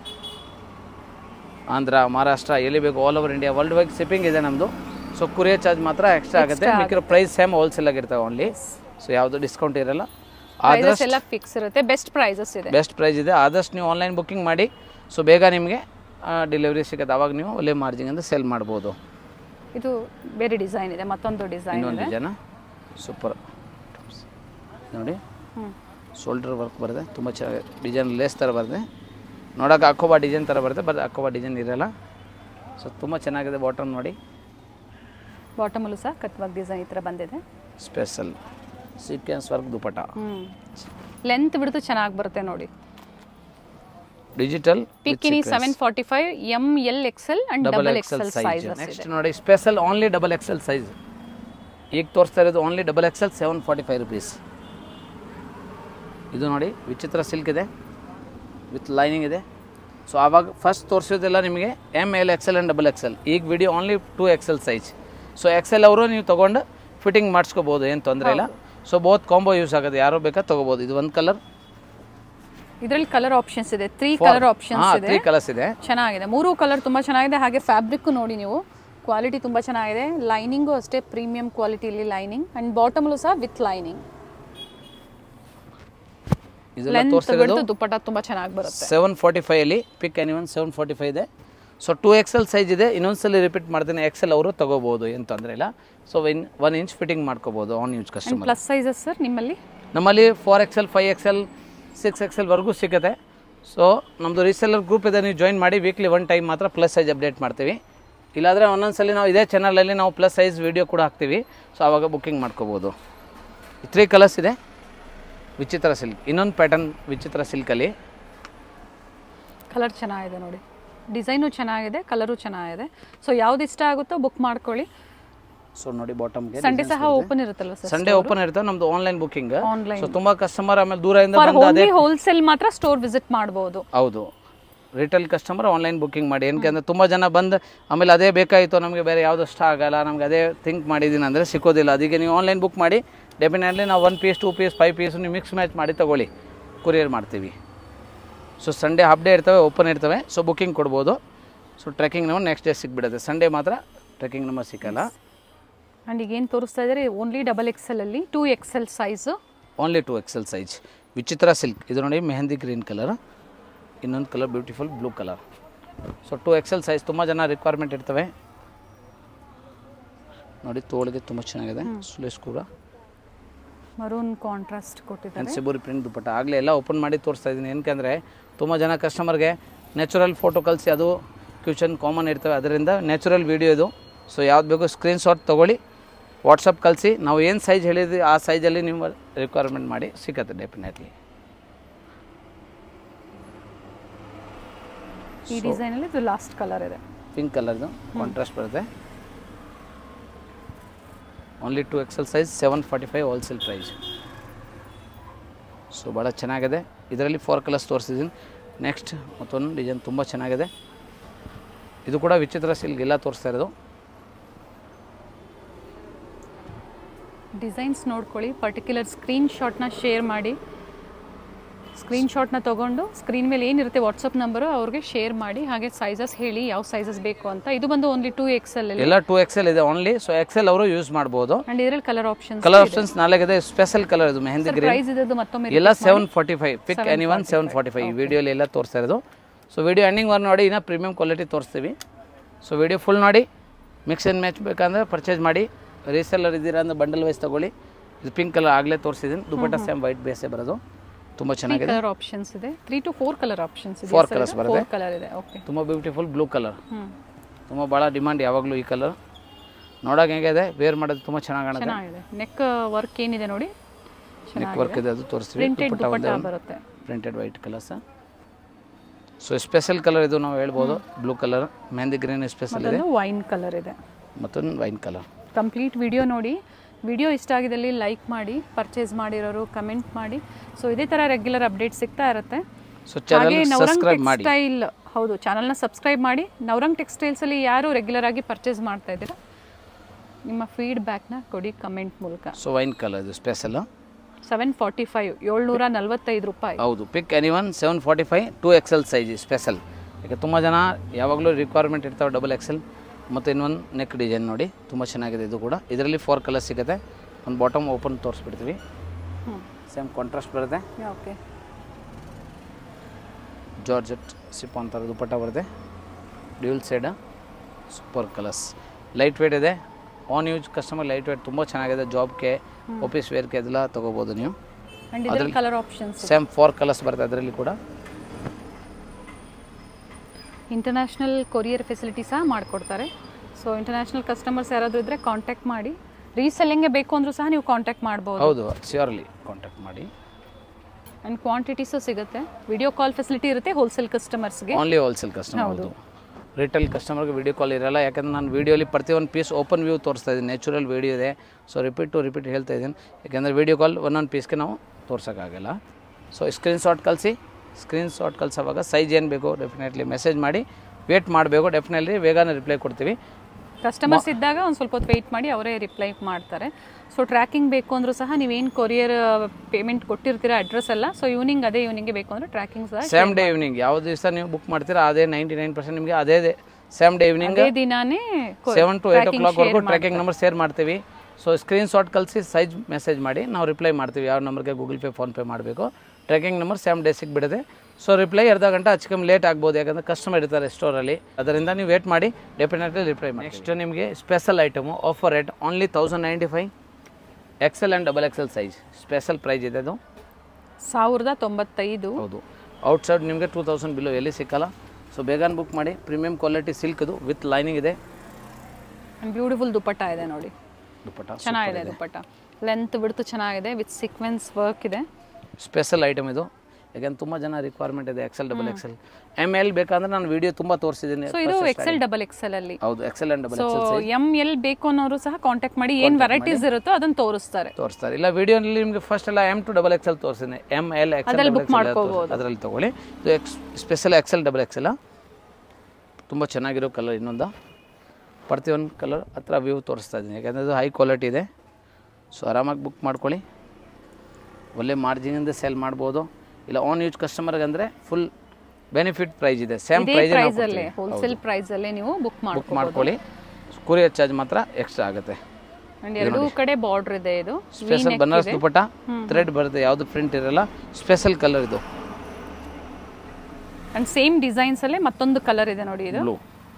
ಆಂಧ್ರ ಮಹಾರಾಷ್ಟ್ರ ಎಲ್ಲಿ ಬೇಕು all over India world wide shipping ಇದೆ ನಮ್ಮದು ಸೊ ಕುರಿಯರ್ ಚಾರ್ಜ್ ಮಾತ್ರ ಎಕ್ಸ್ಟ್ರಾ ಆಗುತ್ತೆ ಮಿಕ್ಕಿರೋ ಪ್ರೈಸ್ ಸೇಮ್ ಹೋಲ್ಸೇಲ್ ಆಗಿರ್ತವೆ ಓನ್ಲಿ ಸೊ ಯಾವುದು ಡಿಸ್ಕೌಂಟ್ ಇರಲ್ಲ ಪ್ರೈಸಸ್ ಎಲ್ಲ ಫಿಕ್ಸ್ ಇರುತ್ತೆ ಬೆಸ್ಟ್ ಪ್ರೈಸಸ್ ಇದೆ ಬೆಸ್ಟ್ ಪ್ರೈಸ್ ಇದೆ ಆದಷ್ಟು ನೀವು ಆನ್ಲೈನ್ ಬುಕ್ಕಿಂಗ್ ಮಾಡಿ ಸೊ ಬೇಗ ನಿಮಗೆ ಡೆಲಿವರಿ ಸಿಗುತ್ತೆ ಅವಾಗ ನೀವು ಒಳ್ಳೆ ಮಾರ್ಜಿಂಗಿಂದ ಸೇಲ್ ಮಾಡ್ಬೋದು ಇದು ಬೇರೆ ಡಿಸೈನ್ ಇದೆ ಮತ್ತೊಂದು ಡಿಸೈನ್ ಇನ್ನೊಂದು ಇದೆ ಜನ ಸೂಪರ್ ನೋಡಿ ಹ್ಮ್. ಶೋಲ್ಡರ್ ವರ್ಕ್ ಬರುತ್ತೆ ತುಂಬ ಚೆನ್ನಾಗಿ ಡಿಸೈನ್ ಲೇಸ್ ಥರ ಬರುತ್ತೆ ನೋಡೋಕೆ ಅಕ್ಕೋಬಾ ಡಿಸೈನ್ ಥರ ಬರುತ್ತೆ ಬಟ್ ಅಕ್ಕೋಬಾ ಡಿಸೈನ್ ಇರಲ್ಲ ಸೊ ತುಂಬ ಚೆನ್ನಾಗಿದೆ ಬಾಟಮ್ ನೋಡಿ ಬಾಟಮಲ್ಲೂ ಸಹ ಕಟ್ವಾಗ ಡಿಸೈನ್ ಈ ಥರ ಬಂದಿದೆ ಸ್ಪೆಷಲ್ ಸೀಕ್ವೆನ್ಸ್ ವರ್ಕ್ ದುಪಟ ಹ್ಞೂ ಲೆಂತ್ ಬಿಡ್ತು ಚೆನ್ನಾಗಿ ಬರುತ್ತೆ ನೋಡಿ ಡಿಜಿಟಲ್ ಪಿಕ್ಕಿನಿ seven forty five M L XL and double double XL XL size sizes next ಇದೆ ನೋಡಿ special only double XL size ಈಗ ತೋರಿಸ್ತಾ ಇರೋದು only double XL seven forty five rupees ಇದು ನೋಡಿ ವಿಚಿತ್ರ ಸಿಲ್ಕ್ ಇದೆ ವಿತ್ ಲೈನಿಂಗ್ ಇದೆ ಸೊ ಆವಾಗ ಫಸ್ಟ್ ತೋರಿಸೋದೆಲ್ಲ ನಿಮಗೆ M L XL and double XL ಈಗ video only two XL size so XL ಅವರು ನೀವು ತೊಗೊಂಡು ಫಿಟ್ಟಿಂಗ್ ಮಾಡಿಸ್ಕೋಬೋದು ಏನು ತೊಂದರೆ ಇಲ್ಲ ಸೊ ಬೋತ್ ಕಾಂಬೋ ಯೂಸ್ ಆಗುತ್ತೆ ಯಾರು ಬೇಕಾ ತೊಗೋಬೋದು ಇದು ಒಂದು ಕಲರ್ ಇದರಲ್ಲಿ ಕಲರ್ ಆಪ್ಷನ್ಸ್ ಇದೆ ತ್ರೀ ಕಲರ್ ಆಪ್ಷನ್ಸ್ ಹಾಂ ಇದೆ ತ್ರೀ ಕಲರ್ಸ್ ಇದೆ ಚೆನ್ನಾಗಿದೆ ಮೂರು ಕಲರ್ ತುಂಬ ಚೆನ್ನಾಗಿದೆ ಹಾಗೆ ಫ್ಯಾಬ್ರಿಕ್ ನೋಡಿ ನೀವು ಕ್ವಾಲಿಟಿ ತುಂಬ ಚೆನ್ನಾಗಿದೆ ಲೈನಿಂಗು ಅಷ್ಟೇ ಪ್ರೀಮಿಯಂ ಕ್ವಾಲಿಟಿಲಿ ಲೈನಿಂಗ್ ಆ್ಯಂಡ್ ಬಾಟಮಲ್ಲೂ ಸಹ ವಿತ್ ಲೈನಿಂಗ್ ಇದೆಲ್ಲ ಲೆಂತ್ ತೋರಿಸ್ತಿರೋದು ಬಿಡ್ತು ದುಪ್ಪಟ್ಟ ತುಂಬ ಚೆನ್ನಾಗಿ ಬರುತ್ತೆ ಸೆವೆನ್ ಫಾರ್ಟಿ ಫೈವಲ್ಲಿ pick any one seven forty five ಇದೆ ಸೊ ಟೂ ಎಕ್ಸೆಲ್ ಸೈಜ್ ಇದೆ ಇನ್ನೊಂದ್ಸಲಿ ರಿಪೀಟ್ ಮಾಡ್ತೀನಿ ಎಕ್ಸೆಲ್ ಅವರು ತೊಗೋಬೋದು ಏನು ತೊಂದರೆ ಇಲ್ಲ so in one inch fitting ಮಾಡ್ಕೋಬೋದು own use customer plus sizes sir ನಿಮ್ಮಲ್ಲಿ ನಮ್ಮಲ್ಲಿ four XL five XL six ಎಕ್ಸೆಲ್ವರೆಗೂ ಸಿಗುತ್ತೆ ಸೊ ನಮ್ಮದು ರೀಸೆಲ್ಲರ್ ಗ್ರೂಪ್ ಇದೆ ನೀವು ಜಾಯಿನ್ ಮಾಡಿ ವೀಕ್ಲಿ ಒನ್ ಟೈಮ್ ಮಾತ್ರ ಪ್ಲಸ್ ಸೈಜ್ ಅಪ್ಡೇಟ್ ಮಾಡ್ತೀವಿ ಇಲ್ಲಾಂದರೆ ಒಂದೊಂದ್ಸಲಿ ನಾವು ಇದೇ ಚಾನಲಲ್ಲಿ ನಾವು ಪ್ಲಸ್ ಸೈಜ್ ವೀಡಿಯೋ ಕೂಡ ಹಾಕ್ತೀವಿ ಸೊ ಆವಾಗ ಬುಕ್ಕಿಂಗ್ ಮಾಡ್ಕೋಬೋದು ತ್ರೀ ಕಲರ್ಸ್ ಇದೆ ವಿಚಿತ್ರ ಸಿಲ್ಕ್ ಇನ್ನೊಂದು ಪ್ಯಾಟರ್ನ್ ವಿಚಿತ್ರ ಸಿಲ್ಕಲ್ಲಿ ಕಲರ್ ಚೆನ್ನಾಗಿದೆ ನೋಡಿ ಡಿಸೈನು ಚೆನ್ನಾಗಿದೆ ಕಲರು ಚೆನ್ನಾಗಿದೆ ಸೊ ಯಾವ್ದು ಇಷ್ಟ ಆಗುತ್ತೋ ಬುಕ್ ಮಾಡ್ಕೊಳ್ಳಿ ಸೊ ನೋಡಿ ಬಾಟಮ್ಗೆ ಸಂಡೇ ಸಹ ಓಪನ್ ಇರುತ್ತಲ್ವ ಸರ್ ಸಂಡೇ ಓಪನ್ ಇರ್ತವೆ ನಮ್ದು ಆನ್ಲೈನ್ ಬುಕ್ಕಿಂಗ್ ಆನ್ಲೈನ್ ಸೊ ತುಂಬಾ ಕಸ್ಟಮರ್ ಆಮೇಲೆ ದೂರದಿಂದ ಫಾರ್ ಬಂದು ಅದೇ ಓನ್ಲಿ ಹೋಲ್ಸೇಲ್ ಮಾತ್ರ ಸ್ಟೋರ್ ವಿಸಿಟ್ ಮಾಡ್ಬೋದು ಹೌದು ರಿಟೇಲ್ ಕಸ್ಟಮರ್ ಆನ್ಲೈನ್ ಬುಕ್ಕಿಂಗ್ ಮಾಡಿ ಏನಕ್ಕೆ ಅಂದರೆ ತುಂಬ ಜನ ಬಂದು ಆಮೇಲೆ ಅದೇ ಬೇಕಾಯಿತು ನಮಗೆ ಬೇರೆ ಯಾವುದು ಇಷ್ಟ ಆಗಲ್ಲ ನಮ್ಗೆ ಅದೇ ಥಿಂಕ್ ಮಾಡಿದ್ದೀನಿ ಅಂದರೆ ಸಿಕ್ಕೋದಿಲ್ಲ ಅದಕ್ಕೆ ನೀವು ಆನ್ಲೈನ್ ಬುಕ್ ಮಾಡಿ ಡೆಫಿನೆಟ್ಲಿ ನಾವು one piece two piece five piece ನೀವು ಮಿಕ್ಸ್ ಮ್ಯಾಚ್ ಮಾಡಿ ತೊಗೊಳ್ಳಿ ಕೊರಿಯರ್ ಮಾಡ್ತೀವಿ ಸೊ ಸಂಡೇ ಹಾಫ್ ಡೇ ಇರ್ತವೆ ಓಪನ್ ಇರ್ತವೆ ಸೊ ಬುಕ್ಕಿಂಗ್ ಕೊಡ್ಬೋದು so tracking number next day ಸಿಕ್ಬಿಡುತ್ತೆ ಸಂಡೇ ಮಾತ್ರ ಟ್ರೆಕ್ಕಿಂಗ್ ನಂಬರ್ ಸಿಕ್ಕಲ್ಲ ಆ್ಯಂಡ್ ಈಗ ಏನು ತೋರಿಸ್ತಾ ಇದ್ದಾರೆ ಓನ್ಲಿ ಡಬಲ್ ಎಕ್ಸೆಲ್ ಅಲ್ಲಿ two XL size only two XL size ವಿಚಿತ್ರ ಸಿಲ್ಕ್ ಇದು ನೋಡಿ ಮೆಹಂದಿ ಗ್ರೀನ್ ಕಲರ್ ಇನ್ನೊಂದು colour beautiful blue colour so two XL size ತುಂಬ ಜನ ರಿಕ್ವೈರ್ಮೆಂಟ್ ಇರ್ತವೆ ನೋಡಿ ತೋಳಿಗೆ ತುಂಬ ಚೆನ್ನಾಗಿದೆ ಸುಲೇಶ್ ಕೂಡ ಮರೂನ್ ಕಾಂಟ್ರಾಸ್ಟ್ ಕೊಟ್ಟಿದ್ದಾರೆ ಆ್ಯಂಡ್ ಸಿಬೋರಿ ಪ್ರಿಂಟ್ ದುಪ್ಪಟ್ಟ ಆಗಲೇ ಎಲ್ಲ ಓಪನ್ ಮಾಡಿ ತೋರಿಸ್ತಾ ಇದ್ದೀನಿ ಏನಕ್ಕೆ ತುಂಬ ಜನ ಕಸ್ಟಮರ್ಗೆ ನ್ಯಾಚುರಲ್ ಫೋಟೋ ಕಳಿಸಿ ಅದು ಕ್ಯೂಷನ್ ಕಾಮನ್ ಇರ್ತವೆ ಅದರಿಂದ ನ್ಯಾಚುರಲ್ ವೀಡಿಯೋ ಇದು ಸೊ ಯಾವ್ದು ಬೇಕು ಸ್ಕ್ರೀನ್ಶಾಟ್ ತೊಗೊಳ್ಳಿ ವಾಟ್ಸಪ್ ಕಳಿಸಿ ನಾವು ಏನು ಸೈಜ್ ಹೇಳಿದ್ವಿ ಆ ಸೈಜಲ್ಲಿ ನೀವು ರಿಕ್ವೈರ್ಮೆಂಟ್ ಮಾಡಿ ಸಿಕ್ಕತ್ತೆ ಡೆಫಿನೆಟ್ಲಿ ಈ ಡಿಸೈನ್ ಅಲ್ಲಿ ಇದು ಲಾಸ್ಟ್ ಕಲರ್ ಇದೆ ಪಿಂಕ್ ಕಲರ್ದು ಕಾಂಟ್ರಾಸ್ಟ್ ಬರುತ್ತೆ only two XL size seven forty five wholesale price so ಭಾಳ ಚೆನ್ನಾಗಿದೆ ಇದರಲ್ಲಿ ಫೋರ್ ಕಲರ್ಸ್ ತೋರಿಸಿದ್ದೀನಿ ನೆಕ್ಸ್ಟ್ ಮತ್ತೊಂದು ಡಿಸೈನ್ ತುಂಬ ಚೆನ್ನಾಗಿದೆ ಇದು ಕೂಡ ವಿಚಿತ್ರ ಸಿಲ್ಕ್ ಎಲ್ಲ ತೋರಿಸ್ತಾ ಇರೋದು ಡಿಸೈನ್ಸ್ ನೋಡ್ಕೊಳ್ಳಿ ಪರ್ಟಿಕ್ಯುಲರ್ ಸ್ಕ್ರೀನ್ ಶಾಟ್ನ ಶೇರ್ ಮಾಡಿ ಸ್ಕ್ರೀನ್ ಶಾಟ್ನ ತೊಗೊಂಡು ಸ್ಕ್ರೀನ್ ಮೇಲೆ ಏನಿರುತ್ತೆ ವಾಟ್ಸಪ್ ನಂಬರು ಅವ್ರಿಗೆ ಶೇರ್ ಮಾಡಿ ಹಾಗೆ ಸೈಜಸ್ ಹೇಳಿ ಯಾವ ಸೈಜಸ್ ಬೇಕು ಅಂತ ಇದು ಬಂದು ಓನ್ಲಿ ಟೂ ಎಕ್ಸೆಲ್ ಅಲ್ಲಿ ಎಲ್ಲ ಟೂ ಎಕ್ಸೆಲ್ ಇದೆ ಓನ್ಲಿ ಸೊ ಎಕ್ಸೆಲ್ ಅವರು ಯೂಸ್ ಮಾಡ್ಬೋದು ಅಂಡ್ ಇದರಲ್ಲಿ ಕಲರ್ ಆಪ್ಷನ್ಸ್ ಕಲರ್ ಆಪ್ಷನ್ಸ್ ನಾಲ್ಕಿದೆ ಸ್ಪೆಷಲ್ ಕಲರ್ ಇದು ಮೆಹಂದಿ ಗ್ರೀನ್ ಪ್ರೈಸ್ ಇದ್ದು ಮತ್ತೊಮ್ಮೆ ಎಲ್ಲ seven forty five pick any one seven forty five ಈ ವಿಡಿಯೋಲಿ ಎಲ್ಲ ತೋರಿಸ್ತಾ ಇರೋದು ಸೊ ವಿಡಿಯೋ ಎಂಡಿಂಗ್ ವರ್ ನೋಡಿ ಇನ್ನೂ ಪ್ರೀಮಿಯಂ ಕ್ವಾಲಿಟಿ ತೋರಿಸ್ತೀವಿ ಸೊ ವಿಡಿಯೋ ಫುಲ್ ನೋಡಿ ಮಿಕ್ಸ್ ಆ್ಯಂಡ್ ಮ್ಯಾಚ್ ಬೇಕಂದ್ರೆ ಪರ್ಚೇಸ್ ಮಾಡಿ ರೀಸೆಲ್ಲರ್ ಇದ್ದೀರಾ ಅಂದ್ರೆ ಬಂಡಲ್ ವೈಸ್ ತೊಗೊಳ್ಳಿ ಇದು ಪಿಂಕ್ ಕಲರ್ ಆಗಲೇ ತೋರಿಸಿದ್ದೀನಿ ದುಪಟ್ಟ ಸೇಮ್ ವೈಟ್ ಬೇಸೇ ಬರೋದು ತುಂಬ ಚೆನ್ನಾಗಿದೆ ಕಲರ್ ಆಪ್ಷನ್ಸ್ ಇದೆ three two four colour options ಇದೆ Four colours ಬರುತ್ತೆ. ಫೋರ್ ಕಲರ್ ಇದೆ ಓಕೆ ತುಂಬ ಬ್ಯೂಟಿಫುಲ್ ಬ್ಲೂ ಕಲರ್ ಹ್ಮ್ ತುಂಬ ಭಾಳ ಡಿಮಾಂಡ್ ಯಾವಾಗಲೂ ಈ ಕಲರ್ ನೋಡೋಕೆ ಹೇಗಿದೆ ವೇರ್ ಮಾಡೋದು ತುಂಬ ಚೆನ್ನಾಗಿ ಕಾಣುತ್ತೆ ಚೆನ್ನಾಗಿದೆ ನೆಕ್ ವರ್ಕ್ ಏನಿದೆ ನೋಡಿ ನೆಕ್ ವರ್ಕ್ ಇದೆ ಅದು ತೋರಿಸ್ತೀವಿ ಪ್ರಿಂಟೆಡ್ ದುಪಟ್ಟ ದುಪಟ್ಟ ಒಂದು ಬರುತ್ತೆ printed white colours so special colour ಇದು ನಾವು ಹೇಳ್ಬೋದು blue colour mehndi green special ಇದೆ ಅದೊಂದು ವೈನ್ ಕಲರ್ ಇದೆ ಮತ್ತೊಂದು ವೈನ್ ಕಲರ್ ಕಂಪ್ಲೀಟ್ ವಿಡಿಯೋ ನೋಡಿ ವಿಡಿಯೋ ಇಷ್ಟ ಆಗಿದಲ್ಲಿ ಲೈಕ್ ಮಾಡಿ ಪರ್ಚೇಸ್ ಮಾಡಿರೋರು ಕಮೆಂಟ್ ಮಾಡಿ ಸೊ ಇದೇ ಥರ ರೆಗ್ಯುಲರ್ ಅಪ್ಡೇಟ್ ಸಿಗ್ತಾ ಇರುತ್ತೆ ಸೊ ಚಾನಲ್ ಹಾಗೆ ನವರಂಗ್ ಸಬ್ಸ್ಕ್ರೈಬ್ ಮಾಡಿ ಟೆಕ್ಸ್ಟೈಲ್ ಹೌದು ಚಾನಲ್ನ ಸಬ್ಸ್ಕ್ರೈಬ್ ಮಾಡಿ ನವರಂಗ್ ಟೆಕ್ಸ್ಟೈಲ್ಸಲ್ಲಿ ಯಾರು ರೆಗ್ಯುಲರ್ ಆಗಿ ಪರ್ಚೇಸ್ ಮಾಡ್ತಾ ಇದ್ದೀರಾ ನಿಮ್ಮ ಫೀಡ್ಬ್ಯಾಕ್ನ ಕೊಡಿ ಕಮೆಂಟ್ ಮೂಲಕ ಸೊ ವೈನ್ ಕಲರ್ ಇದು ಸ್ಪೆಷಲ್ ಸೆವೆನ್ ಫಾರ್ಟಿ ಫೈವ್ ಏಳ್ನೂರ ನಲ್ವತ್ತೈದು ರೂಪಾಯಿ ಹೌದು pick any one seven forty five two XL size special ಯಾಕೆ ತುಂಬ ಜನ ಯಾವಾಗಲೂ ರಿಕ್ವೈರ್ಮೆಂಟ್ ಇರ್ತಾವೆ ಡಬಲ್ ಎಕ್ಸೆಲ್ ಮತ್ತು ಇನ್ನೊಂದು ನೆಕ್ ಡಿಸೈನ್ ನೋಡಿ ತುಂಬ ಚೆನ್ನಾಗಿದೆ ಇದು ಕೂಡ ಇದರಲ್ಲಿ ಫೋರ್ ಕಲರ್ ಸಿಗುತ್ತೆ ಒಂದು ಬಾಟಮ್ ಓಪನ್ ತೋರಿಸ್ಬಿಡ್ತೀವಿ ಹ್ಞೂ ಸೇಮ್ ಕಾಂಟ್ರಾಸ್ಟ್ ಬರುತ್ತೆ ಓಕೆ ಜಾರ್ಜೆಟ್ ಸಿಪ್ ಅಂತಾರೆ ದುಪಟ್ಟ ಬರುತ್ತೆ dual side super colours light weight ಇದೆ own use customer light weight ತುಂಬ ಚೆನ್ನಾಗಿದೆ ಜಾಬ್ಗೆ ಆಫೀಸ್ ವೇರ್ಗೆ ಅದೆಲ್ಲ ತೊಗೋಬೋದು ನೀವು ಆ್ಯಂಡ್ ಇದರಲ್ಲಿ colour options same four colours ಬರುತ್ತೆ ಅದರಲ್ಲಿ ಕೂಡ ಇಂಟರ್ನ್ಯಾಷನಲ್ ಕೊರಿಯರ್ ಫೆಸಿಲಿಟಿ ಸಹ ಮಾಡಿಕೊಡ್ತಾರೆ ಸೊ ಇಂಟರ್ನ್ಯಾಷನಲ್ ಕಸ್ಟಮರ್ಸ್ ಯಾರಾದರೂ ಇದ್ದರೆ ಕಾಂಟ್ಯಾಕ್ಟ್ ಮಾಡಿ ರೀಸೆಲ್ಲಿಂಗ್ಗೆ ಬೇಕು ಅಂದರೂ ಸಹ ನೀವು ಕಾಂಟ್ಯಾಕ್ಟ್ ಮಾಡ್ಬೋದು ಹೌದು ಶ್ಯೂರ್ಲಿ ಕಾಂಟ್ಯಾಕ್ಟ್ ಮಾಡಿ ಆ್ಯಂಡ್ ಕ್ವಾಂಟಿಟೀಸು ಸಿಗುತ್ತೆ ವಿಡಿಯೋ ಕಾಲ್ ಫೆಸಿಲಿಟಿ ಇರುತ್ತೆ ಹೋಲ್ಸೇಲ್ ಕಸ್ಟಮರ್ಸ್ಗೆ ಓನ್ಲಿ ಹೋಲ್ಸೇಲ್ ಕಸ್ಟಮರ್ ಹೌದು ರಿಟೇಲ್ ಕಸ್ಟಮರ್ಗೆ ವಿಡಿಯೋ ಕಾಲ್ ಇರಲ್ಲ ಯಾಕಂದ್ರೆ ನಾನು ವೀಡಿಯೋಲಿ ಪ್ರತಿಯೊಂದು ಪೀಸ್ ಓಪನ್ ವ್ಯೂ ತೋರಿಸ್ತಾ ಇದ್ದೀನಿ ನ್ಯಾಚುರಲ್ ವೀಡಿಯೋ ಇದೆ ಸೊ ರಿಪೀಟ್ ಟು ರಿಪೀಟ್ ಹೇಳ್ತಾ ಇದ್ದೀನಿ ಯಾಕೆಂದರೆ ವೀಡಿಯೋ ಕಾಲ್ ಒಂದೊಂದು ಪೀಸ್ಗೆ ನಾವು ತೋರ್ಸೋಕ್ಕಾಗಲ್ಲ ಸೊ ಸ್ಕ್ರೀನ್ ಶಾಟ್ ಕಳಿಸಿ ಸ್ಕ್ರೀನ್ ಶಾಟ್ ಕಳ್ಸೋವಾಗ ಸೈಜ್ ಏನು ಬೇಕು ಡೆಫಿನೆಟ್ಲಿ ಮೆಸೇಜ್ ಮಾಡಿ ವೇಟ್ ಮಾಡಬೇಕು ಡೆಫಿನೆಟ್ಲಿ ಬೇಗನೆ ರಿಪ್ಲೈ ಕೊಡ್ತೀವಿ ಕಸ್ಟಮರ್ಸ್ ಇದ್ದಾಗ ಒಂದು ಸ್ವಲ್ಪ ಹೊತ್ತು ವೆಯ್ಟ್ ಮಾಡಿ ಅವರೇ ರಿಪ್ಲೈ ಮಾಡ್ತಾರೆ ಸೊ ಟ್ರ್ಯಾಕಿಂಗ್ ಬೇಕು ಅಂದರೂ ಸಹ ನೀವೇನು ಕೊರಿಯರ್ ಪೇಮೆಂಟ್ ಕೊಟ್ಟಿರ್ತೀರ ಅಡ್ರೆಸ್ ಎಲ್ಲ ಸೊ ಈವ್ನಿಂಗ್ ಅದೇ ಈವ್ನಿಂಗ್ಗೆ ಬೇಕು ಅಂದರೆ ಟ್ರ್ಯಾಕಿಂಗ್ ಸಹ ಸೇಮ್ ಡೇ ಈವ್ನಿಂಗ್ ಯಾವ ದಿವಸ ನೀವು ಬುಕ್ ಮಾಡ್ತೀರಾ ಅದೇ ನೈಂಟಿ ನೈನ್ ಪರ್ಸೆಂಟ್ ನಿಮಗೆ ಅದೇ ಸೇಮ್ ಡೇ ಈವ್ನಿಂಗ್ ಅದೇ ದಿನಾನೇ ಸೆವೆನ್ ಟು ಏಯ್ಟ್ ಓ ಕ್ಲಾಕ್ವರೆಗೂ ಟ್ರ್ಯಾಕಿಂಗ್ ನಂಬರ್ ಶೇರ್ ಮಾಡ್ತೀವಿ ಸೊ ಸ್ಕ್ರೀನ್ ಶಾಟ್ ಕಳಿಸಿ ಸೈಜ್ ಮೆಸೇಜ್ ಮಾಡಿ ನಾವು ರಿಪ್ಲೈ ಮಾಡ್ತೀವಿ ಯಾವ ನಂಬರ್ಗೆ ಗೂಗಲ್ ಪೇ ಫೋನ್ಪೇ ಮಾಡಬೇಕು ಟ್ರ್ಯಾಕಿಂಗ್ ನಂಬರ್ ಸೇಮ್ ಡೇ ಸಿಕ್ಬಿಡುತ್ತೆ ಸೊ ರಿಪ್ಲೈ ಅರ್ಧ ಗಂಟೆ ಹಚ್ಕಮ್ಮಿ ಲೇಟ್ ಆಗ್ಬೋದು ಯಾಕಂದರೆ ಕಸ್ಟಮರ್ ಇರ್ತಾರೆ ಸ್ಟೋರಲ್ಲಿ ಅದರಿಂದ ನೀವು ವೇಟ್ ಮಾಡಿ ಡೆಫಿನೆಟ್ಲಿ ರಿಪ್ಲೈ ಮಾಡಿ ನೆಕ್ಸ್ಟ್ ನಿಮಗೆ special item offer rate only thousand ninety five XL and double XL size special price ಇದೆ ಅದು ಸಾವಿರದ ತೊಂಬತ್ತೈದು ಹೌದು ಔಟ್ಸೈಡ್ ನಿಮಗೆ ಟೂ ತೌಸಂಡ್ ಬಿಲೋ ಎಲ್ಲಿ ಸಿಕ್ಕಲ್ಲ ಸೊ ಬೇಗನೆ ಬುಕ್ ಮಾಡಿ ಪ್ರೀಮಿಯಂ ಕ್ವಾಲಿಟಿ ಸಿಲ್ಕ್ದು ವಿತ್ ಲೈನಿಂಗ್ ಇದೆ ಬ್ಯೂಟಿಫುಲ್ ದುಪಟ್ಟ ಇದೆ ನೋಡಿ ದುಪ್ಪಟ್ಟ ಚೆನ್ನಾಗಿದೆ ದುಪಟ್ಟ ಲೆಂತ್ ಬಿಡ್ತು ಚೆನ್ನಾಗಿದೆ ವಿತ್ ಸೀಕ್ವೆನ್ಸ್ ವರ್ಕ್ ಇದೆ ಸ್ಪೆಷಲ್ ಐಟಮ್ ಇದು ಯಾಕಂದ್ರೆ ತುಂಬ ಜನ ರಿಕ್ವೈರ್ಮೆಂಟ್ ಇದೆ XL double XL M L ಬೇಕಂದ್ರೆ ನಾನು ವಿಡಿಯೋ ತುಂಬ ತೋರಿಸಿದ್ದೀನಿ ಸೊ ಇದು ಎಕ್ಸೆಲ್ ಡಬಲ್ ಎಕ್ಸೆಲ್ ಅಲ್ಲಿ ಹೌದು XL and double so M L ಬೇಕು ಅನ್ನೋರು ಸಹ ಕಾಂಟ್ಯಾಕ್ಟ್ ಮಾಡಿ ಏನ್ ವೆರೈಟೀಸ್ ಇರುತ್ತೋ ಅದನ್ನ ತೋರಿಸ್ತಾರೆ ತೋರಿಸ್ತಾರೆ ಇಲ್ಲ ವಿಡಿಯೋನಲ್ಲಿ ನಿಮಗೆ ಫಸ್ಟ್ ಎಲ್ಲ ಎಮ್ ಟು ಡಬಲ್ ಎಕ್ಸೆಲ್ ತೋರಿಸಿದ್ದೀನಿ ಎಮ್ ಎಲ್ ಎಕ್ಸೆಲ್ ಅದರಲ್ಲಿ ತೊಗೊಳ್ಳಿ ಇದು X special XL double XL ತುಂಬ ಚೆನ್ನಾಗಿರೋ ಕಲರ್ ಇನ್ನೊಂದು ಪ್ರತಿಯೊಂದು ಕಲರ್ ಹತ್ರ ವ್ಯೂ ತೋರಿಸ್ತಾ ಇದ್ದೀನಿ ಯಾಕಂದರೆ ಇದು ಹೈ ಕ್ವಾಲಿಟಿ ಇದೆ ಸೊ ಆರಾಮಾಗಿ ಬುಕ್ ಮಾಡ್ಕೊಳ್ಳಿ ಒಳ್ಳೆ ಮಾರ್ಜಿನಿಂದ ಸೇಲ್ ಮಾಡ್ಬೋದು ಇಲ್ಲ ಆನ್ ಯೂಸ್ ಕಸ್ಟಮರ್ಗೆ ಅಂದರೆ ಫುಲ್ ಬೆನಿಫಿಟ್ ಪ್ರೈಸ್ ಇದೆ ಸೇಮ್ ಪ್ರೈಸ್ ಪ್ರೈಸ್ ಅಲ್ಲೇ ಹೋಲ್ಸೇಲ್ ಪ್ರೈಸ್ ಅಲ್ಲೇ ನೀವು ಬುಕ್ ಮಾಡಿ ಬುಕ್ ಮಾಡ್ಕೊಳ್ಳಿ ಕೊರಿಯರ್ ಚಾರ್ಜ್ ಮಾತ್ರ ಎಕ್ಸ್ಟ್ರಾ ಆಗುತ್ತೆ ಅಂಡ್ ಎರಡೂ ಕಡೆ ಬಾರ್ಡರ್ ಇದೆ ಇದು ಸ್ಪೆಷಲ್ ಬನಾರಸ್ ದುಪಟ್ಟ ಥ್ರೆಡ್ ಬರುತ್ತೆ ಯಾವುದು ಪ್ರಿಂಟ್ ಇರಲ್ಲ ಸ್ಪೆಷಲ್ ಕಲರ್ ಇದು ಅಂಡ್ ಸೇಮ್ ಡಿಸೈನ್ಸ್ ಅಲ್ಲೇ ಮತ್ತೊಂದು ಕಲರ್ ಇದೆ ನೋಡಿ ಇದು ಬ್ಲೂ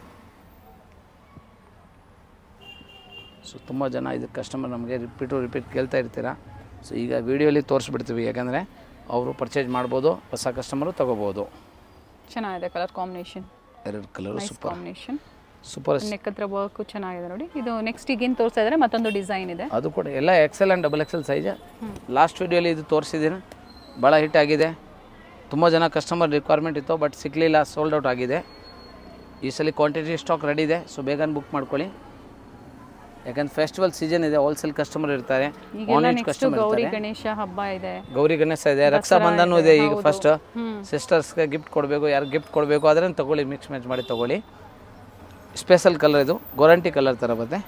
ಸೊ ತುಂಬ ಜನ ಇದು ಕಸ್ಟಮರ್ ನಮಗೆ ರಿಪೀಟು ರಿಪೀಟ್ ಕೇಳ್ತಾ ಇರ್ತೀರಾ ಸೊ ಈಗ ವೀಡಿಯೋಲಿ ತೋರಿಸ್ಬಿಡ್ತೀವಿ ಯಾಕಂದರೆ ಅವರು ಪರ್ಚೇಸ್ ಮಾಡ್ಬೋದು ಹೊಸ ಕಸ್ಟಮರು ತೊಗೋಬೋದು ಚೆನ್ನಾಗಿದೆ ಕಲರ್ ಕಾಂಬಿನೇಷನ್ ಎರಡು colour super combination super neck ಹತ್ರ ವರ್ಕ್ ಚೆನ್ನಾಗಿದೆ ನೋಡಿ ಇದು ನೆಕ್ಸ್ಟ್ ಈಗೇನು ತೋರಿಸ್ತಾ ಇದ್ದಾರೆ ಮತ್ತೊಂದು ಡಿಸೈನ್ ಇದೆ ಅದು ಕೂಡ ಎಲ್ಲ XL and double XL size last ವೀಡಿಯೋಲಿ ಇದು ತೋರಿಸಿದ್ದೀನಿ ಭಾಳ ಹಿಟ್ ಆಗಿದೆ ತುಂಬ ಜನ ಕಸ್ಟಮರ್ ರಿಕ್ವೈರ್ಮೆಂಟ್ ಇತ್ತು ಬಟ್ ಸಿಗಲಿಲ್ಲ ಸೋಲ್ಡ್ ಔಟ್ ಆಗಿದೆ ಈ ಸಲ ಕ್ವಾಂಟಿಟಿ ಸ್ಟಾಕ್ ರೆಡಿ ಇದೆ ಸೊ ಬೇಗನೆ ಬುಕ್ ಮಾಡ್ಕೊಳ್ಳಿ ಯಾಕಂದ್ರೆ ಫೆಸ್ಟಿವಲ್ ಸೀಸನ್ ಇದೆ ಹೋಲ್ಸೇಲ್ ಕಸ್ಟಮರ್ ಇರ್ತಾರೆ ಈಗೆಲ್ಲ ಆನ್ಲೈನ್ ನೆಕ್ಸ್ಟ್ ಕಸ್ಟಮರ್ ಗೌರಿ ಇರ್ತಾರೆ ಗಣೇಶ ಹಬ್ಬ ಇದೆ ಗೌರಿ ಗಣೇಶ ಇದೆ ರಕ್ಷಾಬಂಧನ ಇದೆ ಈಗ ಫಸ್ಟ್ ಹ್ಮ್. ಸಿಸ್ಟರ್ಸ್ಗೆ ಗಿಫ್ಟ್ ಕೊಡಬೇಕು ಯಾರು ಗಿಫ್ಟ್ ಕೊಡಬೇಕು ಆದರೆ ತಗೊಳ್ಳಿ ಮಿಕ್ಸ್ ಮ್ಯಾಚ್ ಮಾಡಿ ತಗೊಳ್ಳಿ ಸ್ಪೆಷಲ್ ಕಲರ್ ಇದು ಗೊರಂಟಿ ಕಲರ್ ಥರ ಬರುತ್ತೆ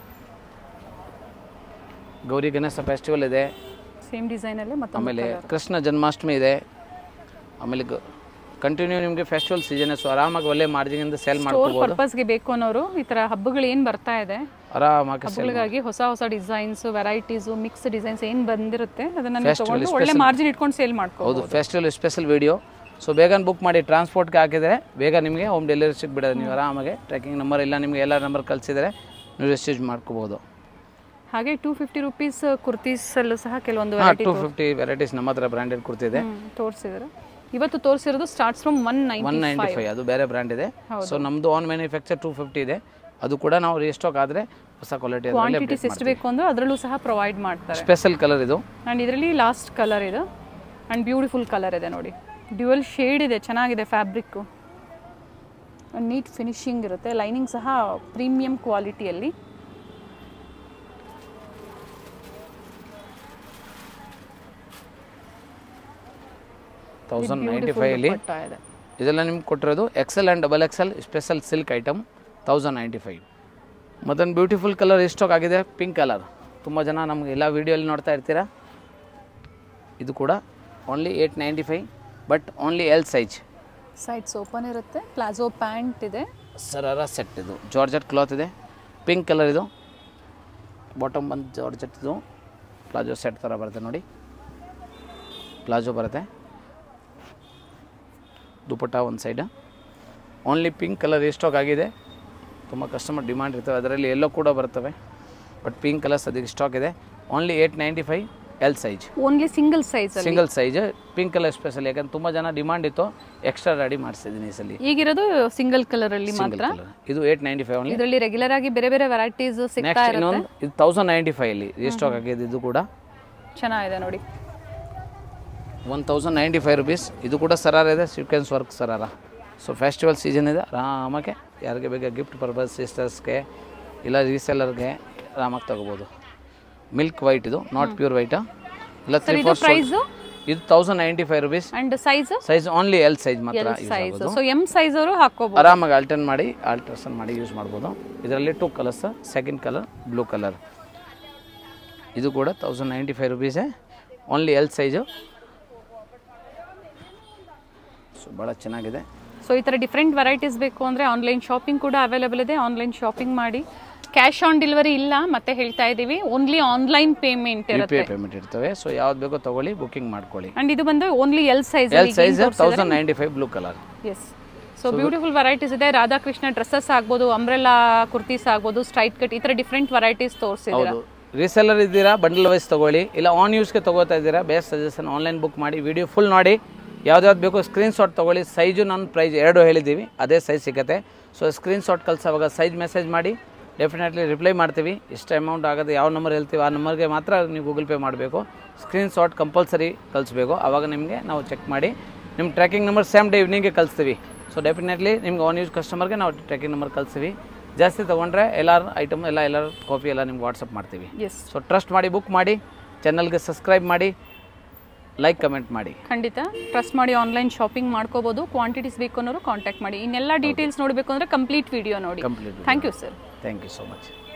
ಗೌರಿ ಗಣೇಶ ಫೆಸ್ಟಿವಲ್ ಇದೆ ಸೇಮ್ ಡಿಸೈನ್ ಅಲ್ಲೇ ಮತ್ತೊಂದು ಆಮೇಲೆ ಕೃಷ್ಣ ಜನ್ಮಾಷ್ಟಮಿ ಇದೆ ಆಮೇಲೆ ಕಂಟಿನ್ಯೂ ನಿಮಗೆ ಫೆಸ್ಟಿವಲ್ ಸೀಸನ್ ಸೊ ಆರಾಮಾಗಿ ಒಳ್ಳೆ ಮಾರ್ಜಿನಿಂದ ಸೇಲ್ ಸ್ಟೋರ್ ಮಾಡ್ಕೋಬೋದು ಪರ್ಪಸ್ಗೆ ಬೇಕು ಅನ್ನೋರು ಈ ಥರ ಹಬ್ಬಗಳು ಏನು ಬರ್ತಾ ಇದೆ ಆರಾಮಾಗಿ sell ಹಬ್ಬಗಳಿಗಾಗಿ ಹೊಸ ಹೊಸ ಡಿಸೈನ್ಸ್ ವೆರೈಟೀಸು ಮಿಕ್ಸ್ ಡಿಸೈನ್ಸ್ ಏನು ಬಂದಿರುತ್ತೆ ಅದನ್ನ ನೀವು ತಗೊಂಡು ಒಳ್ಳೆ ಮಾರ್ಜಿನ್ ಇಟ್ಕೊಂಡು ಸೇಲ್ ಮಾಡ್ಕೋ ಹೌದು ಫೆಸ್ಟಿವಲ್ ಸ್ಪೆಷಲ್ ವಿಡಿಯೋ ಸೊ ಬೇಗ ಬುಕ್ ಮಾಡಿ ಟ್ರಾನ್ಸ್ಪೋರ್ಟ್ಗೆ ಹಾಕಿದರೆ ಬೇಗ ನಿಮಗೆ ಹೋಮ್ ಡೆಲಿವರಿ ಸಿಗ್ಬಿಡೋದು ನೀವು ಆರಾಮಾಗಿ ಟ್ರ್ಯಾಕಿಂಗ್ ನಂಬರ್ ಇಲ್ಲ ನಿಮಗೆ ಎಲ್ಲ ನಂಬರ್ ಕಳಿಸಿದರೆ ನೀವು ರಿಸೀವ್ ಮಾಡ್ಕೋಬೋದು ಹಾಗೆ ಟೂ ಫಿಫ್ಟಿ ರುಪೀಸ್ ಕುರ್ತೀಸಲ್ಲೂ ಸಹ ಕೆಲವೊಂದು ಹಾಂ ವೆರೈಟಿ ಟೂ ಫಿಫ್ಟಿ ವೆರೈಟೀಸ್ ನಮ್ಮ ಹತ್ರ ಬ್ರ್ಯಾಂಡೆಡ್ ಕುರ್ತಿದೆ ತೋರಿಸಿದ್ರು ಇವತ್ತು ತೋರಿಸಿರೋದು starts from one one ninety ninety five ಅದು ಬೇರೆ ಬ್ರ್ಯಾಂಡ್ ಇದೆ ಸೊ ನಮ್ಮದು ಆನ್ ಮ್ಯಾನುಫ್ಯಾಕ್ಚರ್ ಟೂ ಫಿಫ್ಟಿ ಇದೆ ಅದು ಕೂಡ ನಾವು ರೀಸ್ಟಾಕ್ ಆದರೆ ಹೊಸ ಕ್ವಾಲಿಟಿ ಕ್ವಾಂಟಿಟೀಸ್ ಎಷ್ಟು ಬೇಕು ಅಂದ್ರೆ ಅದರಲ್ಲೂ ಸಹ ಪ್ರೊವೈಡ್ ಮಾಡ್ತಾರೆ ಸ್ಪೆಷಲ್ ಕಲರ್ ಇದು ಆ್ಯಂಡ್ ಇದರಲ್ಲಿ ಲಾಸ್ಟ್ ಕಲರ್ ಇದು ಆ್ಯಂಡ್ ಬ್ಯೂಟಿಫುಲ್ ಕಲರ್ ಇದೆ ನೋಡಿ ಡ್ಯುವಲ್ ಶೇಡ್ ಇದೆ ಚೆನ್ನಾಗಿದೆ ಫ್ಯಾಬ್ರಿಕ್ಕು ನೀಟ್ ಫಿನಿಶಿಂಗ್ ಇರುತ್ತೆ ಲೈನಿಂಗ್ ಸಹ ಪ್ರೀಮಿಯಂ ಕ್ವಾಲಿಟಿಯಲ್ಲಿ ತೌಸಂಡ್ ನೈಂಟಿ ಫೈವಲ್ಲಿ ಪಟ್ಟ ಇದೆ ಇದೆಲ್ಲ ನಿಮ್ಗೆ ಕೊಟ್ಟಿರೋದು XL and double XL special silk item thousand ninety five ಮತ್ತೊಂದು ಬ್ಯೂಟಿಫುಲ್ ಕಲರ್ ಸ್ಟಾಕ್ ಆಗಿದೆ ಪಿಂಕ್ ಕಲರ್ ತುಂಬ ಜನ ನಮ್ಗೆ ಎಲ್ಲ ವೀಡಿಯೋಲಿ ನೋಡ್ತಾ ಇರ್ತೀರಾ ಇದು ಕೂಡ only eight ninety five but only L size sides open ಇರುತ್ತೆ ಪ್ಲಾಜೋ ಪ್ಯಾಂಟ್ ಇದೆ ಸರಾರ ಸೆಟ್ ಇದು ಜಾರ್ಜೆಟ್ ಕ್ಲಾತ್ ಇದೆ ಪಿಂಕ್ ಕಲರ್ ಇದು ಬಾಟಮ್ ಬಂದು ಜಾರ್ಜೆಟ್ ಇದು ಪ್ಲಾಜೋ ಸೆಟ್ ಥರ ಬರುತ್ತೆ ನೋಡಿ ಪ್ಲಾಜೋ ಬರುತ್ತೆ ದುಪಟ್ಟ ಒಂದು side only pink colour stock ಆಗಿದೆ ತುಂಬ ಕಸ್ಟಮರ್ ಡಿಮಾಂಡ್ ಇರ್ತವೆ ಅದರಲ್ಲಿ ಎಲ್ಲೋ ಕೂಡ ಬರ್ತವೆ ಬಟ್ ಪಿಂಕ್ ಕಲರ್ ಸದ್ಯಕ್ಕೆ ಸ್ಟಾಕ್ ಇದೆ only eight ninety five L size only single size ಅಲ್ಲಿ single size pink colour special ಯಾಕಂದ್ರೆ ತುಂಬ ಜನ ಡಿಮಾಂಡ್ ಇತ್ತು ಎಕ್ಸ್ಟ್ರಾ ರೆಡಿ ಮಾಡಿಸಿದ್ದೀನಿ ಈ ಸಲ ಈಗಿರೋದು ಸಿಂಗಲ್ ಕಲರ್ ಅಲ್ಲಿ ಸಿಂಗಲ್ ಮಾತ್ರ ಕಲರ್ ಇದು ಏಯ್ಟ್ ನೈಂಟಿ ಫೈವ್ ಓನ್ಲಿ ಇದರಲ್ಲಿ ರೆಗ್ಯುಲರ್ ಆಗಿ ಬೇರೆ ಬೇರೆ ವೆರೈಟೀಸ್ ಸಿಗ್ತಾ ನೆಕ್ಸ್ಟ್ ಇರುತ್ತೆ ಇನ್ನೊಂದು ಇದು ತೌಸಂಡ್ ನೈಂಟಿ ಫೈವಲ್ಲಿ ರೀಸ್ಟಾಕ್ ಆಗಿದೆ ಇದು ಕೂಡ ಚೆನ್ನಾಗಿದೆ ನೋಡಿ one thousand ninety five rupees ಇದು ಕೂಡ ಸರಾರ ಇದೆ sequence work sharara so festival season ಇದೆ ಆರಾಮಾಗೆ ಯಾರಿಗೆ ಬೇಕಾ ಗಿಫ್ಟ್ ಪರ್ಪಸ್ ಸಿಸ್ಟರ್ಸ್ಗೆ ಇಲ್ಲ ರೀಸೆಲ್ಲರ್ಗೆ ಆರಾಮಾಗಿ ತಗೋಬೋದು ಮಿಲ್ಕ್ ವೈಟ್ ಇದು ನಾಟ್ ಪ್ಯೂರ್ ವೈಟ್ ಇಲ್ಲ ತ್ರೀ ಇದು ಫೋರ್ ಪ್ರೈಸ್ ಇದು thousand ninety five rupees and size size only L size ಮಾತ್ರ ಯೂಸ್ ಸೈಜ್ ಆಗೋದು ಸೊ ಎಂ ಸೈಜ್ ಅವರು ಹಾಕೋಬಹುದು ಆರಾಮಾಗಿ ಆಲ್ಟರ್ನ್ ಮಾಡಿ ಆಲ್ಟ್ರೇಷನ್ ಮಾಡಿ ಯೂಸ್ ಮಾಡ್ಬೋದು ಇದರಲ್ಲಿ two colours second colour blue colour ಇದು ಕೂಡ ತೌಸಂಡ್ ನೈಂಟಿ ಫೈವ್ ರುಪೀಸೇ ಓನ್ಲಿ ಎಲ್ ಸೈಜು ಸೊ ಭಾಳ ಚೆನ್ನಾಗಿದೆ ಸೊ ಈ ಥರ ಡಿಫ್ರೆಂಟ್ ವೆರೈಟೀಸ್ ಬೇಕು ಅಂದರೆ ಆನ್ಲೈನ್ ಶಾಪಿಂಗ್ ಕೂಡ ಅವೈಲೇಬಲ್ ಇದೆ ಆನ್ಲೈನ್ ಶಾಪಿಂಗ್ ಮಾಡಿ ಕ್ಯಾಶ್ ಆನ್ ಡೆಲಿವರಿ ಇಲ್ಲ ಮತ್ತೆ ಹೇಳ್ತಾ ಇದ್ದೀವಿ ಓನ್ಲಿ ಆನ್ಲೈನ್ ಪೇಮೆಂಟ್ ಯು ಇರುತ್ತೆ ಪಿ ಐ ಪೇಮೆಂಟ್ ಇರ್ತವೆ ಸೊ ಯಾವ್ದು ಬೇಕೋ ತಗೊಳ್ಳಿ ಬುಕಿಂಗ್ ಮಾಡ್ಕೊಳ್ಳಿ ಅಂಡ್ ಇದು ಬಂದು only L size L size thousand ninety five blue colour yes so beautiful varieties ಇದೆ ರಾಧಾಕೃಷ್ಣ ಡ್ರೆಸ್ಸಸ್ ಆಗ್ಬೋದು ಅಂಬ್ರೆಲಾ ಕುರ್ತೀಸ್ ಆಗ್ಬೋದು ಸ್ಟ್ರೈಟ್ ಕಟ್ ಈ ಥರ ಡಿಫ್ರೆಂಟ್ ವೆರೈಟೀಸ್ ತೋರಿಸಿದ್ದೀರಾ ಹೌದು ರೀಸೆಲ್ಲರ್ ಇದ್ದೀರಾ ಬಂಡಲ್ ವೈಸ್ ತಗೊಳ್ಳಿ ಇಲ್ಲ ಆನ್ ಯೂಸ್ಗೆ ತಗೋತಾ ಇದ್ದೀರಾ ಬೇಸ್ಟ್ ಸಜೆಷನ್ ಆನ್ಲೈನ್ ಬುಕ್ ಮಾಡಿ ವಿಡಿಯೋ ಫುಲ್ ನೋಡಿ ಯಾವ್ದಾವ್ದು ಬೇಕೋ ಸ್ಕ್ರೀನ್ ಶಾಟ್ ತೊಗೊಳ್ಳಿ ಸೈಜು ನನ್ನ ಪ್ರೈಸ್ ಎರಡು ಹೇಳಿದ್ದೀವಿ ಅದೇ ಸೈಜ್ ಸಿಗುತ್ತೆ ಸೊ ಸ್ಕ್ರೀನ್ ಶಾಟ್ ಕಳ್ಸೋವಾಗ ಸೈಜ್ ಮೆಸೇಜ್ ಮಾಡಿ ಡೆಫಿನೆಟ್ಲಿ ರಿಪ್ಲೈ ಮಾಡ್ತೀವಿ ಎಷ್ಟು ಅಮೌಂಟ್ ಆಗುತ್ತೆ ಯಾವ ನಂಬರ್ ಹೇಳ್ತೀವಿ ಆ ನಂಬರ್ಗೆ ಮಾತ್ರ ನೀವು ಗೂಗಲ್ ಪೇ ಮಾಡಬೇಕು ಸ್ಕ್ರೀನ್ ಶಾಟ್ ಕಂಪಲ್ಸರಿ ಕಳಿಸ್ಬೇಕು ಆವಾಗ ನಿಮಗೆ ನಾವು ಚೆಕ್ ಮಾಡಿ ನಿಮ್ಮ ಟ್ರ್ಯಾಕಿಂಗ್ ನಂಬರ್ ಸೇಮ್ ಡೇ ಈವ್ನಿಂಗ್ಗೆ ಕಳಿಸ್ತೀವಿ ಸೊ ಡೆಫಿನೆಟ್ಲಿ ನಿಮ್ಗೆ ಆನ್ ಯೂಸ್ ಕಸ್ಟಮರ್ಗೆ ನಾವು ಟ್ರ್ಯಾಕಿಂಗ್ ನಂಬರ್ ಕಳಿಸ್ತೀವಿ ಜಾಸ್ತಿ ತೊಗೊಂಡ್ರೆ ಎಲ್ಲರ ಐಟಮ್ ಎಲ್ಲ ಎಲ್ಲರ ಕಾಪಿ ಎಲ್ಲ ನಿಮ್ಗೆ ವಾಟ್ಸಪ್ ಮಾಡ್ತೀವಿ ಎಸ್ ಸೊ ಟ್ರಸ್ಟ್ ಮಾಡಿ ಬುಕ್ ಮಾಡಿ ಚಾನಲ್ಗೆ ಸಬ್ಸ್ಕ್ರೈಬ್ ಮಾಡಿ ಲೈಕ್ ಕಮೆಂಟ್ ಮಾಡಿ ಖಂಡಿತ ಟ್ರಸ್ಟ್ ಮಾಡಿ ಆನ್ಲೈನ್ ಶಾಪಿಂಗ್ ಮಾಡ್ಕೋಬೋದು ಕ್ವಾಂಟಿಟೀಸ್ ಬೇಕು ಅನ್ನೋರು ಕಾಂಟ್ಯಾಕ್ಟ್ ಮಾಡಿ ಇನ್ನೆಲ್ಲ ಡೀಟೇಲ್ಸ್ ನೋಡಬೇಕು ಅಂದರೆ ಕಂಪ್ಲೀಟ್ ವಿಡಿಯೋ ನೋಡಿ complete thank you sir thank you so much